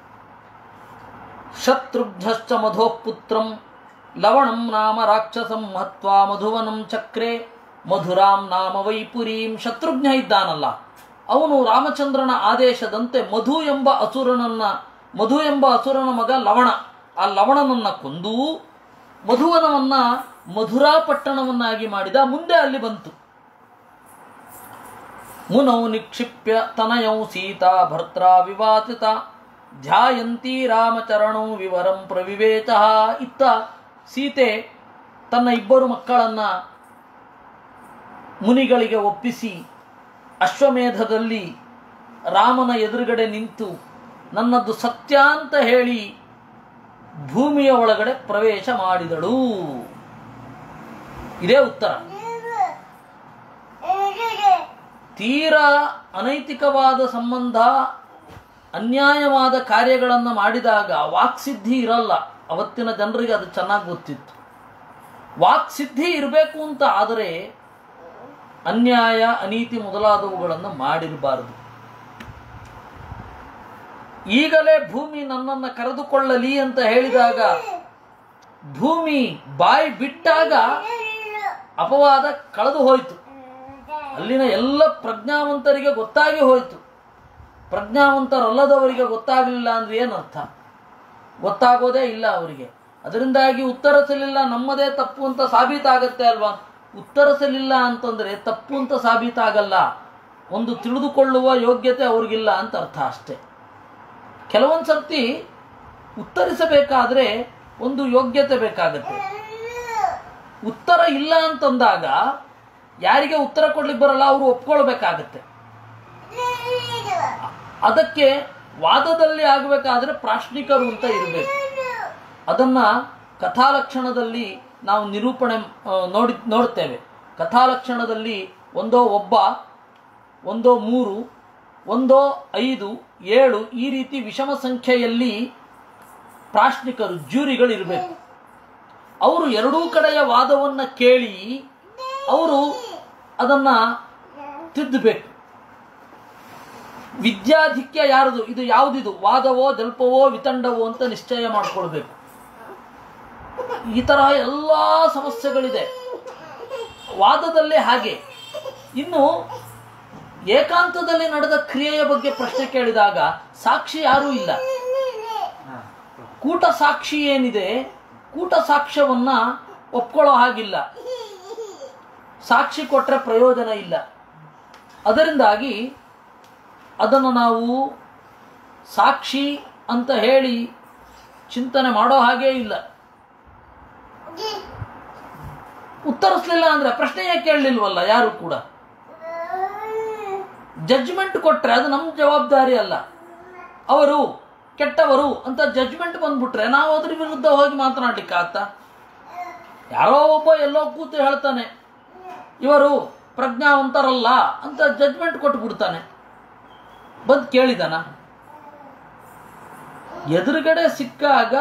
ಶತ್ರುಘ್ನಶ್ಚ ಮಧೋಪುತ್ರಂ ಲವಣಂ ನಾಮ ರಾಕ್ಷಸಂ ಮಹತ್ವಾ ಮಧುವನಂ ಚಕ್ರೆ ಮಧುರಾಂ ನಾಮ ವೈಪುರೀಂ ಶತ್ರುಘ್ನ ಇದ್ದಾನಲ್ಲ ಅವನು ರಾಮಚಂದ್ರನ ಆದೇಶದಂತೆ ಮಧು ಎಂಬ ಅಸುರನನ್ನ ಮಧು ಎಂಬ ಅಸುರನ ಮಗ ಲವಣ ಆ ಲವಣನನ್ನ ಕೊಂದು ಮಧುವನವನ್ನ ಮಧುರಾ ಪಟ್ಟಣವನ್ನಾಗಿ ಮಾಡಿದ ಮುಂದೆ ಅಲ್ಲಿ ಬಂತು ಮುನೌ ನಿಕ್ಷಿಪ್ಯ ತನಯೌ ಸೀತಾ ಭರ್ತ್ರಾ ವಿವಾಚಿತ ಧ್ಯಾಯಂತಿ ರಾಮಚರಣೌ ವಿವರಂ ಪ್ರವಿವೇಚ ಇತ್ತ ಸೀತೆ ತನ್ನ ಇಬ್ಬರು ಮಕ್ಕಳನ್ನ ಮುನಿಗಳಿಗೆ ಒಪ್ಪಿಸಿ ಅಶ್ವಮೇಧದಲ್ಲಿ ರಾಮನ ಎದುರುಗಡೆ ನಿಂತು ನನ್ನದು ಸತ್ಯ ಅಂತ ಹೇಳಿ ಭೂಮಿಯ ಒಳಗಡೆ ಪ್ರವೇಶ ಮಾಡಿದಳು ಇದೇ ಉತ್ತರ ತೀರಾ ಅನೈತಿಕವಾದ ಸಂಬಂಧ ಅನ್ಯಾಯವಾದ ಕಾರ್ಯಗಳನ್ನು ಮಾಡಿದಾಗ ವಾಕ್ಸಿದ್ಧಿ ಇರಲ್ಲ ಅವತ್ತಿನ ಜನರಿಗೆ ಅದು ಚೆನ್ನಾಗಿ ಗೊತ್ತಿತ್ತು ವಾಕ್ಸಿದ್ಧಿ ಇರಬೇಕು ಅಂತ ಆದರೆ ಅನ್ಯಾಯ ಅನೀತಿ ಮೊದಲಾದವುಗಳನ್ನು ಮಾಡಿರಬಾರದು ಈಗಲೇ ಭೂಮಿ ನನ್ನನ್ನು ಕರೆದುಕೊಳ್ಳಲಿ ಅಂತ ಹೇಳಿದಾಗ ಭೂಮಿ ಬಾಯಿ ಬಿಟ್ಟಾಗ ಅಪವಾದ ಕಳೆದು ಹೋಯಿತು ಅಲ್ಲಿನ ಎಲ್ಲ ಪ್ರಜ್ಞಾವಂತರಿಗೆ ಗೊತ್ತಾಗಿ ಹೋಯಿತು ಪ್ರಜ್ಞಾವಂತರಲ್ಲದವರಿಗೆ ಗೊತ್ತಾಗಲಿಲ್ಲ ಅಂದ್ರೆ ಏನರ್ಥ ಗೊತ್ತಾಗೋದೇ ಇಲ್ಲ ಅವರಿಗೆ ಅದರಿಂದಾಗಿ ಉತ್ತರಿಸಲಿಲ್ಲ ನಮ್ಮದೇ ತಪ್ಪು ಅಂತ ಸಾಬೀತಾಗತ್ತೆ ಅಲ್ವಾ ಉತ್ತರಿಸಲಿಲ್ಲ ಅಂತಂದ್ರೆ ತಪ್ಪು ಅಂತ ಸಾಬೀತಾಗಲ್ಲ ಒಂದು ತಿಳಿದುಕೊಳ್ಳುವ ಯೋಗ್ಯತೆ ಅವ್ರಿಗಿಲ್ಲ ಅಂತ ಅರ್ಥ ಅಷ್ಟೇ ಕೆಲವೊಂದು ಸರ್ತಿ ಉತ್ತರಿಸಬೇಕಾದ್ರೆ ಒಂದು ಯೋಗ್ಯತೆ ಬೇಕಾಗತ್ತೆ ಉತ್ತರ ಇಲ್ಲ ಅಂತಂದಾಗ ಯಾರಿಗೆ ಉತ್ತರ ಕೊಡ್ಲಿಕ್ಕೆ ಬರಲ್ಲ ಅವರು ಒಪ್ಕೊಳ್ಬೇಕಾಗತ್ತೆ ಅದಕ್ಕೆ ವಾದದಲ್ಲಿ ಆಗಬೇಕಾದ್ರೆ ಪ್ರಾಶ್ನಿಕರು ಅಂತ ಇರಬೇಕು ಅದನ್ನ ಕಥಾಲಕ್ಷಣದಲ್ಲಿ ನಾವು ನಿರೂಪಣೆ ಆ, ನೋಡಿ ನೋಡ್ತೇವೆ ಕಥಾಲಕ್ಷಣದಲ್ಲಿ ಒಂದೋ ಒಬ್ಬ ಒಂದೋ ಮೂರು ಒಂದೋ ಐದು ಏಳು ಈ ರೀತಿ ವಿಷಮ ಸಂಖ್ಯೆಯಲ್ಲಿ ಪ್ರಾಶ್ನಿಕರು ಜ್ಯೂರಿಗಳು ಇರಬೇಕು ಅವರು ಎರಡೂ ಕಡೆಯ ವಾದವನ್ನ ಕೇಳಿ ಅವರು ಅದನ್ನ ತಿದ್ದಬೇಕು ವಿದ್ಯಾಧಿಕ್ಯ ಯಾರದು ಇದು ಯಾವುದಿದು ವಾದವೋ ಜಲ್ಪವೋ ವಿತಂಡವೋ ಅಂತ ನಿಶ್ಚಯ ಮಾಡ್ಕೊಳ್ಬೇಕು ಈ ತರಹ ಎಲ್ಲ ಸಮಸ್ಯೆಗಳಿದೆ ವಾದದಲ್ಲೇ ಹಾಗೆ ಇನ್ನು ಏಕಾಂತದಲ್ಲಿ ನಡೆದ ಕ್ರಿಯೆಯ ಬಗ್ಗೆ ಪ್ರಶ್ನೆ ಕೇಳಿದಾಗ ಸಾಕ್ಷಿ ಯಾರೂ ಇಲ್ಲ ಕೂಟ ಸಾಕ್ಷಿ ಏನಿದೆ ಕೂಟ ಸಾಕ್ಷ್ಯವನ್ನ ಒಪ್ಕೊಳ್ಳೋ ಹಾಗಿಲ್ಲ ಸಾಕ್ಷಿ ಕೊಟ್ಟರೆ ಪ್ರಯೋಜನ ಇಲ್ಲ ಅದರಿಂದಾಗಿ ಅದನ್ನು ನಾವು ಸಾಕ್ಷಿ ಅಂತ ಹೇಳಿ ಚಿಂತನೆ ಮಾಡೋ ಹಾಗೇ ಇಲ್ಲ ಉತ್ತರಿಸ್ಲಿಲ್ಲ ಅಂದ್ರೆ ಪ್ರಶ್ನೆಯೇ ಕೇಳಲಿಲ್ವಲ್ಲ ಯಾರು ಕೂಡ ಜಡ್ಜ್ಮೆಂಟ್ ಕೊಟ್ರೆ ಅದು ನಮ್ಮ ಜವಾಬ್ದಾರಿ ಅಲ್ಲ ಅವರು ಕೆಟ್ಟವರು ಅಂತ ಜಡ್ಜ್ಮೆಂಟ್ ಬಂದ್ಬಿಟ್ರೆ ನಾವು ಅದ್ರ ವಿರುದ್ಧ ಹೋಗಿ ಮಾತನಾಡ್ಲಿಕ್ಕೆ ಆತ ಯಾರೋ ಒಬ್ಬ ಎಲ್ಲೋ ಕೂತು ಹೇಳ್ತಾನೆ ಇವರು ಪ್ರಜ್ಞಾವಂತರಲ್ಲ ಅಂತ ಜಡ್ಜ್ಮೆಂಟ್ ಕೊಟ್ಟು ಬಿಡ್ತಾನೆ ಬಂದು ಕೇಳಿದಾನ ಎದುರುಗಡೆ ಸಿಕ್ಕಾಗ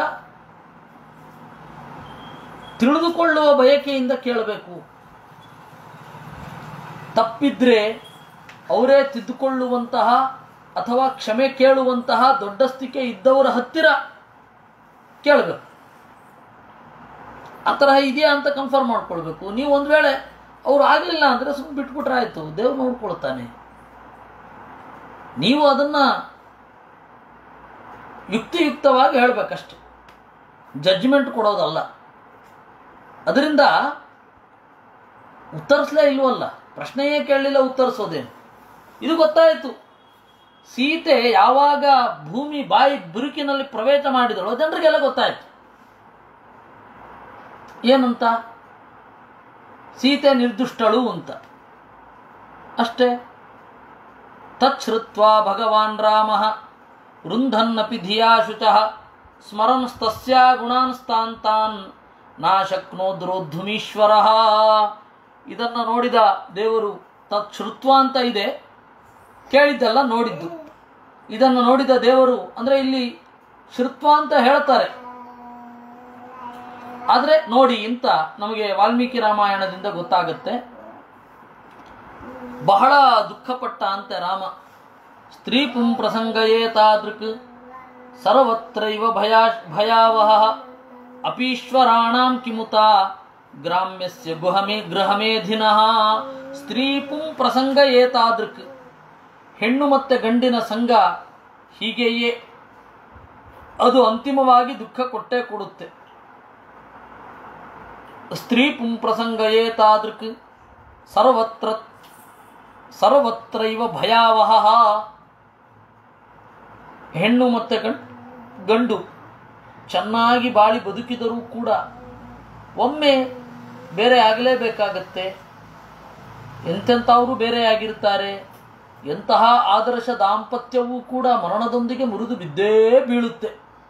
ತಿಳಿದುಕೊಳ್ಳುವ ಬಯಕೆಯಿಂದ ಕೇಳಬೇಕು ತಪ್ಪಿದ್ರೆ ಅವರೇ ತಿದ್ದುಕೊಳ್ಳುವಂತಹ ಅಥವಾ ಕ್ಷಮೆ ಕೇಳುವಂತಹ ದೊಡ್ಡಸ್ತಿಕೆ ಇದ್ದವರ ಹತ್ತಿರ ಕೇಳಬೇಕು ಆ ತರಹ ಇದೆಯಾ ಅಂತ ಕನ್ಫರ್ಮ್ ಮಾಡ್ಕೊಳ್ಬೇಕು ನೀವು ಒಂದು ವೇಳೆ ಅವ್ರು ಆಗಲಿಲ್ಲ ಅಂದರೆ ಸುಮ್ಮನೆ ಬಿಟ್ಬಿಟ್ರೆ ಆಯಿತು ದೇವ್ರು ನೋಡ್ಕೊಳ್ತಾನೆ ನೀವು ಅದನ್ನ ಯುಕ್ತಿಯುಕ್ತವಾಗಿ ಹೇಳಬೇಕಷ್ಟೆ ಜಡ್ಜ್ಮೆಂಟ್ ಕೊಡೋದಲ್ಲ ಅದರಿಂದ ಉತ್ತರಿಸಲೇ ಇಲ್ವಲ್ಲ ಪ್ರಶ್ನೆಯೇ ಕೇಳಲಿಲ್ಲ ಉತ್ತರಿಸೋದೇನು ಇದು ಗೊತ್ತಾಯಿತು ಸೀತೆ ಯಾವಾಗ ಭೂಮಿ ಬಾಯಿ ಬುರುಕಿನಲ್ಲಿ ಪ್ರವೇಶ ಮಾಡಿದಳು ಜನರಿಗೆಲ್ಲ ಗೊತ್ತಾಯಿತು ಏನಂತ ಸೀತೆ ನಿರ್ದುಷ್ಟಳು ಅಂತ ಅಷ್ಟೇ ತಚ್ಛ್ರುತ್ವಾ ಭಗವಾನ್ ರಾಮ ರುಂಧನ್ನಪಿ ಧಿಯಾ ಶುಚಃ ಸ್ಮರನ್ಸ್ತಸ್ಯಾ ಗುಣಾನ್ಸ್ತಾಂತಾನ್ ನಾ ಶಕ್ನೋದ್ರೋದ್ಧುಮೀಶ್ವರ ಇದನ್ನು ನೋಡಿದ ದೇವರು ತಚ್ಛ್ರುತ್ವ ಅಂತ ಇದೆ ಕೇಳಿದ್ದಲ್ಲ ನೋಡಿದ್ದು ಇದನ್ನು ನೋಡಿದ ದೇವರು ಅಂದರೆ ಇಲ್ಲಿ ಶ್ರುತ್ವ ಅಂತ ಹೇಳ್ತಾರೆ ಆದರೆ ನೋಡಿ ಅಂತ ನಮಗೆ ವಾಲ್ಮೀಕಿ ರಾಮಾಯಣದಿಂದ ಗೊತ್ತಾಗುತ್ತೆ ಬಹಳ ದುಃಖಪಟ್ಟ ಅಂತೆ ರಾಮ ಸ್ತ್ರೀ ಪುಂ ಪ್ರಸಂಗಯೇ ತಾದೃಕ್ ಸರ್ವತ್ರೈವ ಭಯಾ ಭಯಾವಹ ಅಪೀಶ್ವರಾಣಾಂ ಕಿಮುತ ಗ್ರಾಮ್ಯಸ್ಯ ಗುಹಮೇ ಗೃಹಮೇಧಿನಃ ಸ್ತ್ರೀ ಪುಂ ಪ್ರಸಂಗ ಏತಾದೃಕ್ ಹೆಣ್ಣು ಮತ್ತೆ ಗಂಡಿನ ಸಂಘ ಹೀಗೆಯೇ ಅದು ಅಂತಿಮವಾಗಿ ದುಃಖ ಕೊಟ್ಟೇ ಕೊಡುತ್ತೆ ಸ್ತ್ರೀ ಪುಂ ಪ್ರಸಂಗ ಏತಾದೃಕ್ ಸರ್ವತ್ರ ಸರ್ವತ್ರೈವ ಭಯಾವಹ ಹೆಣ್ಣು ಮತ್ತೆ ಗಂಡ್ ಗಂಡು ಚೆನ್ನಾಗಿ ಬಾಳಿ ಬದುಕಿದರೂ ಕೂಡ ಒಮ್ಮೆ ಬೇರೆ ಆಗಲೇಬೇಕಾಗತ್ತೆ ಎಂತೆಂಥವರು ಬೇರೆ ಆಗಿರ್ತಾರೆ ಎಂತಹ ಆದರ್ಶ ದಾಂಪತ್ಯವೂ ಕೂಡ ಮರಣದೊಂದಿಗೆ ಮುರಿದು ಬಿದ್ದೇ ಬೀಳುತ್ತೆ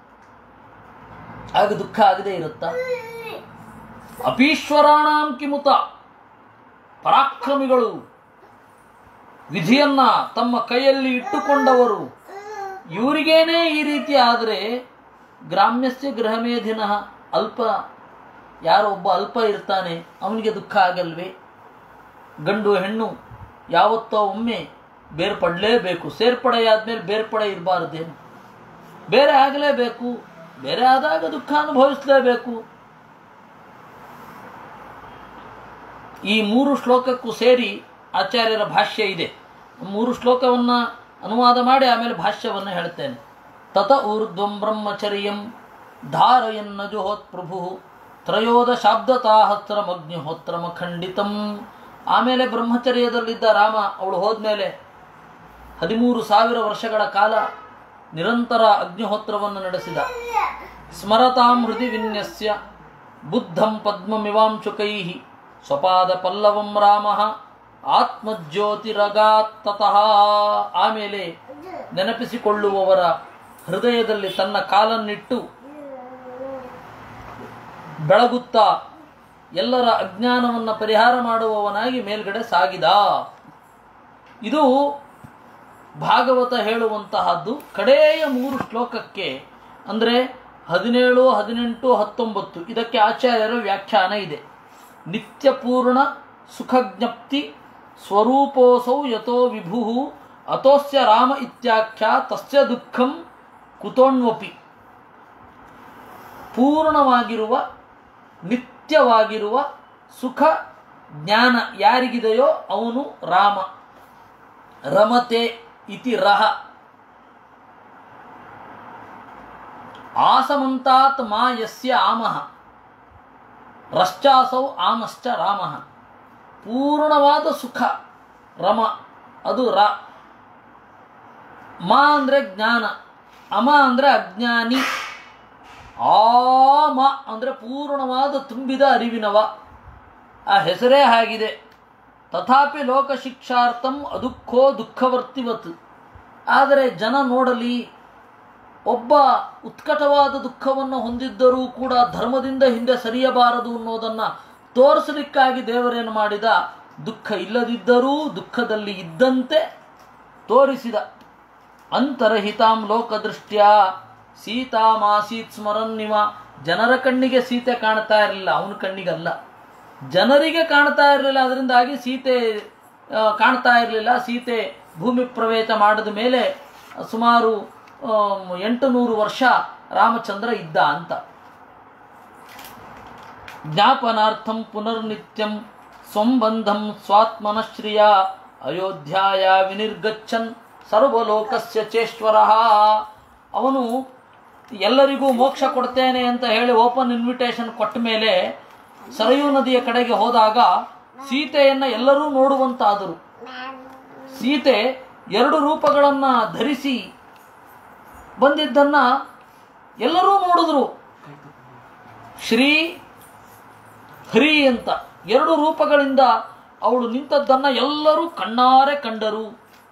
ಆಗ ದುಃಖ ಆಗದೆ ಇರುತ್ತಾ ಅಪೀಶ್ವರಾಣಾಂ ಕಿಮುತ ಪರಾಕ್ರಮಿಗಳು ವಿಧಿಯನ್ನ ತಮ್ಮ ಕೈಯಲ್ಲಿ ಇಟ್ಟುಕೊಂಡವರು ಇವರಿಗೇನೇ ಈ ರೀತಿ ಆದರೆ ಗ್ರಾಮ್ಯಸ್ಯ ಗೃಹಮೇಧಿನ ಅಲ್ಪ ಯಾರೋ ಒಬ್ಬ ಅಲ್ಪ ಇರ್ತಾನೆ ಅವನಿಗೆ ದುಃಖ ಆಗಲ್ವೇ ಗಂಡು ಹೆಣ್ಣು ಯಾವತ್ತೋ ಒಮ್ಮೆ ಬೇರ್ಪಡಲೇಬೇಕು ಸೇರ್ಪಡೆಯಾದ್ಮೇಲೆ ಬೇರ್ಪಡೆ ಇರಬಾರ್ದೇನು ಬೇರೆ ಆಗಲೇಬೇಕು ಬೇರೆ ಆದಾಗ ದುಃಖ ಅನುಭವಿಸಲೇಬೇಕು ಈ ಮೂರು ಶ್ಲೋಕಕ್ಕೂ ಸೇರಿ ಆಚಾರ್ಯರ ಭಾಷ್ಯ ಇದೆ ಮೂರು ಶ್ಲೋಕವನ್ನು ಅನುವಾದ ಮಾಡಿ ಆಮೇಲೆ ಭಾಷ್ಯವನ್ನು ಹೇಳ್ತೇನೆ ತತ ಊರ್ಧ್ವಂ ಬ್ರಹ್ಮಚರ್ಯಂ ಧಾರಯನ್ನ ಜುಹೋತ್ ಪ್ರಭು ತ್ರಯೋದಶಾಬ್ದತಾಹಸ್ರಮಗ್ನಿಹೋತ್ರಮ ಖಂಡಿತಂ ಆಮೇಲೆ ಬ್ರಹ್ಮಚರ್ಯದಲ್ಲಿದ್ದ ರಾಮ ಅವಳು ಹೋದ್ಮೇಲೆ ಹದಿಮೂರು ಸಾವಿರ ವರ್ಷಗಳ ಕಾಲ ನಿರಂತರ ಅಗ್ನಿಹೋತ್ರವನ್ನು ನಡೆಸಿದ ಸ್ಮರತಾಂ ಹೃದಯ ವಿನ್ಯಸ್ಯ ಬುದ್ಧಂ ಪದ್ಮಮಿವಾಂಶುಕೈ ಸ್ವಪಾದ ಪಲ್ಲವಂ ರಾಮ ಆತ್ಮಜ್ಯೋತಿರಗಾತ್ ತತಃ ಆಮೇಲೆ ನೆನಪಿಸಿಕೊಳ್ಳುವವರ ಹೃದಯದಲ್ಲಿ ತನ್ನ ಕಾಲನ್ನಿಟ್ಟು ಬೆಳಗುತ್ತಾ ಎಲ್ಲರ ಅಜ್ಞಾನವನ್ನು ಪರಿಹಾರ ಮಾಡುವವನಾಗಿ ಮೇಲ್ಗಡೆ ಸಾಗಿದ ಇದು ಭಾಗವತ ಹೇಳುವಂತಹದ್ದು ಕಡೆಯ ಮೂರು ಶ್ಲೋಕಕ್ಕೆ ಅಂದರೆ ಹದಿನೇಳು ಹದಿನೆಂಟು ಹತ್ತೊಂಬತ್ತು ಇದಕ್ಕೆ ಆಚಾರ್ಯರ ವ್ಯಾಖ್ಯಾನ ಇದೆ ನಿತ್ಯಪೂರ್ಣ ಸುಖಜ್ಞಪ್ತಿ ಸ್ವರೂಪೋಸೌ ಯಥೋ ವಿಭು ಅತೋಸ್ಯ ರಾಮ ಇತ್ಯಾಖ್ಯ ತಸ್ಯ ದುಃಖಂ ಕುತೋಣ್ವಪಿ ಪೂರ್ಣವಾಗಿರುವ ನಿತ್ಯವಾಗಿರುವ ಸುಖ ಜ್ಞಾನ ಯಾರಿಗಿದೆಯೋ ಅವನು ರಾಮ ರಮತೆ ಇತಿ ರಹ ಆಸಮಂತಾತ್ ಮಾ ಯಸ್ಯ ಆಮಃ ರಶ್ಚಾಸೌ ಆಮಶ್ಚ ರಾಮಃ ಪೂರ್ಣವಾದ ಸುಖ ರಮ ಅದು ರ ಮ ಅಂದರೆ ಜ್ಞಾನ ಅಮ ಅಂದರೆ ಅಜ್ಞಾನಿ ಆಮ ಅಂದರೆ ಪೂರ್ಣವಾದ ತುಂಬಿದ ಅರಿವಿನವ ಆ ಹೆಸರೇ ಹಾಗಿದೆ ತಥಾಪಿ ಲೋಕಶಿಕ್ಷಾರ್ಥಂ ಅದುಃಖೋ ದುಃಖವರ್ತಿವತ್ ಆದರೆ ಜನ ನೋಡಲಿ ಒಬ್ಬ ಉತ್ಕಟವಾದ ದುಃಖವನ್ನು ಹೊಂದಿದ್ದರೂ ಕೂಡ ಧರ್ಮದಿಂದ ಹಿಂದೆ ಸರಿಯಬಾರದು ಅನ್ನೋದನ್ನು ತೋರಿಸಲಿಕ್ಕಾಗಿ ದೇವರೇನು ಮಾಡಿದ ದುಃಖ ಇಲ್ಲದಿದ್ದರೂ ದುಃಖದಲ್ಲಿ ಇದ್ದಂತೆ ತೋರಿಸಿದ ಅಂತರಹಿತಾಂ ಲೋಕದೃಷ್ಟ್ಯ ಸೀತಾಮಾಸೀತ್ ಸ್ಮರನ್ನಿವ ಜನರ ಕಣ್ಣಿಗೆ ಸೀತೆ ಕಾಣ್ತಾ ಇರಲಿಲ್ಲ ಅವನ ಕಣ್ಣಿಗಲ್ಲ ಜನರಿಗೆ ಕಾಣ್ತಾ ಇರಲಿಲ್ಲ ಅದರಿಂದಾಗಿ ಸೀತೆ ಆ, ಕಾಣ್ತಾ ಇರಲಿಲ್ಲ ಸೀತೆ ಭೂಮಿ ಪ್ರವೇಶ ಮಾಡಿದ ಮೇಲೆ ಸುಮಾರು ಆಮ್, ಎಂಟು ನೂರು ವರ್ಷ ರಾಮಚಂದ್ರ ಇದ್ದ ಅಂತ ಜ್ಞಾಪನಾರ್ಥಂ ಪುನರ್ನಿತ್ಯಂ ಸಂಬಂಧಂ ಸ್ವಾತ್ಮನಶ್ರಿಯ ಅಯೋಧ್ಯಾಯ ವಿನಿರ್ಗಚ್ಚನ್ ಸರ್ವಲೋಕಸ್ಯ ಚೇಶ್ವರ ಅವನು ಎಲ್ಲರಿಗೂ ಮೋಕ್ಷ ಕೊಡ್ತೇನೆ ಅಂತ ಹೇಳಿ ಓಪನ್ ಇನ್ವಿಟೇಷನ್ ಕೊಟ್ಟ ಮೇಲೆ ಸರಯೂ ನದಿಯ ಕಡೆಗೆ ಹೋದಾಗ ಸೀತೆಯನ್ನು ಎಲ್ಲರೂ ನೋಡುವಂತಾದರು ಸೀತೆ ಎರಡು ರೂಪಗಳನ್ನು ಧರಿಸಿ ಬಂದಿದ್ದನ್ನ ಎಲ್ಲರೂ ನೋಡಿದ್ರು ಶ್ರೀ ಹರಿ ಅಂತ ಎರಡು ರೂಪಗಳಿಂದ ಅವಳು ನಿಂತದ್ದನ್ನ ಎಲ್ಲರೂ ಕಣ್ಣಾರೆ ಕಂಡರು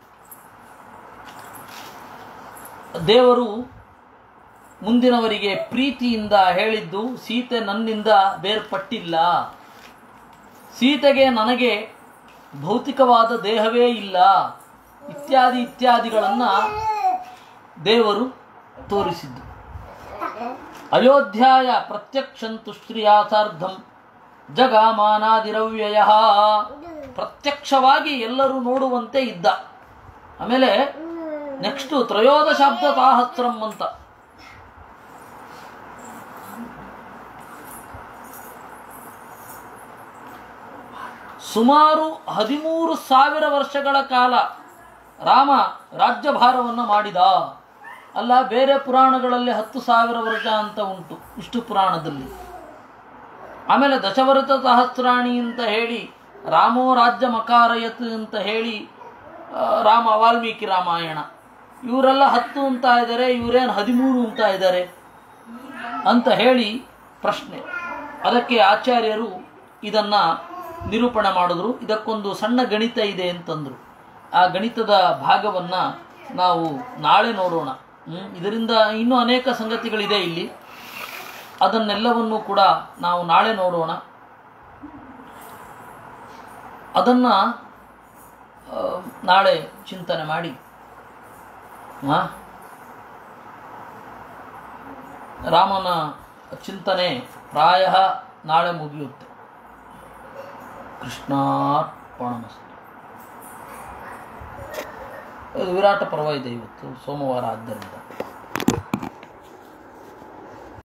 ದೇವರು ಮುಂದಿನವರಿಗೆ ಪ್ರೀತಿಯಿಂದ ಹೇಳಿದ್ದು ಸೀತೆ ನನ್ನಿಂದ ಬೇರ್ಪಟ್ಟಿಲ್ಲ ಸೀತೆಗೆ ನನಗೆ ಭೌತಿಕವಾದ ದೇಹವೇ ಇಲ್ಲ ಇತ್ಯಾದಿ ಇತ್ಯಾದಿಗಳನ್ನು ದೇವರು ತೋರಿಸಿದ್ದು ಅಯೋಧ್ಯಾಯ ಪ್ರತ್ಯಕ್ಷಂತು ಶ್ರೀಯಾಥಾರ್ಧಂ ಜಗಮಾನಾದಿರವ್ಯಯ ಪ್ರತ್ಯಕ್ಷವಾಗಿ ಎಲ್ಲರೂ ನೋಡುವಂತೆ ಇದ್ದ ಆಮೇಲೆ ನೆಕ್ಸ್ಟು ತ್ರಯೋದಶಾಬ್ದ ತಾಹಸ್ರಂ ಅಂತ ಸುಮಾರು ಹದಿಮೂರು ಸಾವಿರ ವರ್ಷಗಳ ಕಾಲ ರಾಮ ರಾಜ್ಯಭಾರವನ್ನು ಮಾಡಿದ ಅಲ್ಲ ಬೇರೆ ಪುರಾಣಗಳಲ್ಲಿ ಹತ್ತು ಸಾವಿರ ವರ್ಷ ಅಂತ ಉಂಟು ವಿಷ್ಣು ಪುರಾಣದಲ್ಲಿ ಆಮೇಲೆ ದಶವರತ ಸಹಸ್ರಾಣಿ ಅಂತ ಹೇಳಿ ರಾಮೋ ರಾಜ್ಯ ಮಕಾರಯತ್ ಅಂತ ಹೇಳಿ ಆ, ರಾಮ ವಾಲ್ಮೀಕಿ ರಾಮಾಯಣ ಇವರೆಲ್ಲ ಹತ್ತು ಅಂತ ಇದ್ದಾರೆ ಇವರೇನು ಹದಿಮೂರು ಅಂತ ಇದ್ದಾರೆ ಅಂತ ಹೇಳಿ ಪ್ರಶ್ನೆ ಅದಕ್ಕೆ ಆಚಾರ್ಯರು ಇದನ್ನ ನಿರೂಪಣೆ ಮಾಡಿದ್ರು ಇದಕ್ಕೊಂದು ಸಣ್ಣ ಗಣಿತ ಇದೆ ಅಂತಂದ್ರು ಆ ಗಣಿತದ ಭಾಗವನ್ನ ನಾವು ನಾಳೆ ನೋಡೋಣ ಹ್ಮ್? ಇದರಿಂದ ಇನ್ನೂ ಅನೇಕ ಸಂಗತಿಗಳಿದೆ ಇಲ್ಲಿ ಅದನ್ನೆಲ್ಲವನ್ನು ಕೂಡ ನಾವು ನಾಳೆ ನೋಡೋಣ ಅದನ್ನ ಆ, ನಾಳೆ ಚಿಂತನೆ ಮಾಡಿ ಆ? ರಾಮನ ಚಿಂತನೆ ಪ್ರಾಯ ನಾಳೆ ಮುಗಿಯುತ್ತೆ ಕೃಷ್ಣಾರ್ಪಣಮಸ್ತು ಇದು ವಿರಾಟ ಪರ್ವ ಇದೆ ಇವತ್ತು ಸೋಮವಾರ ಆದ್ದರಿಂದ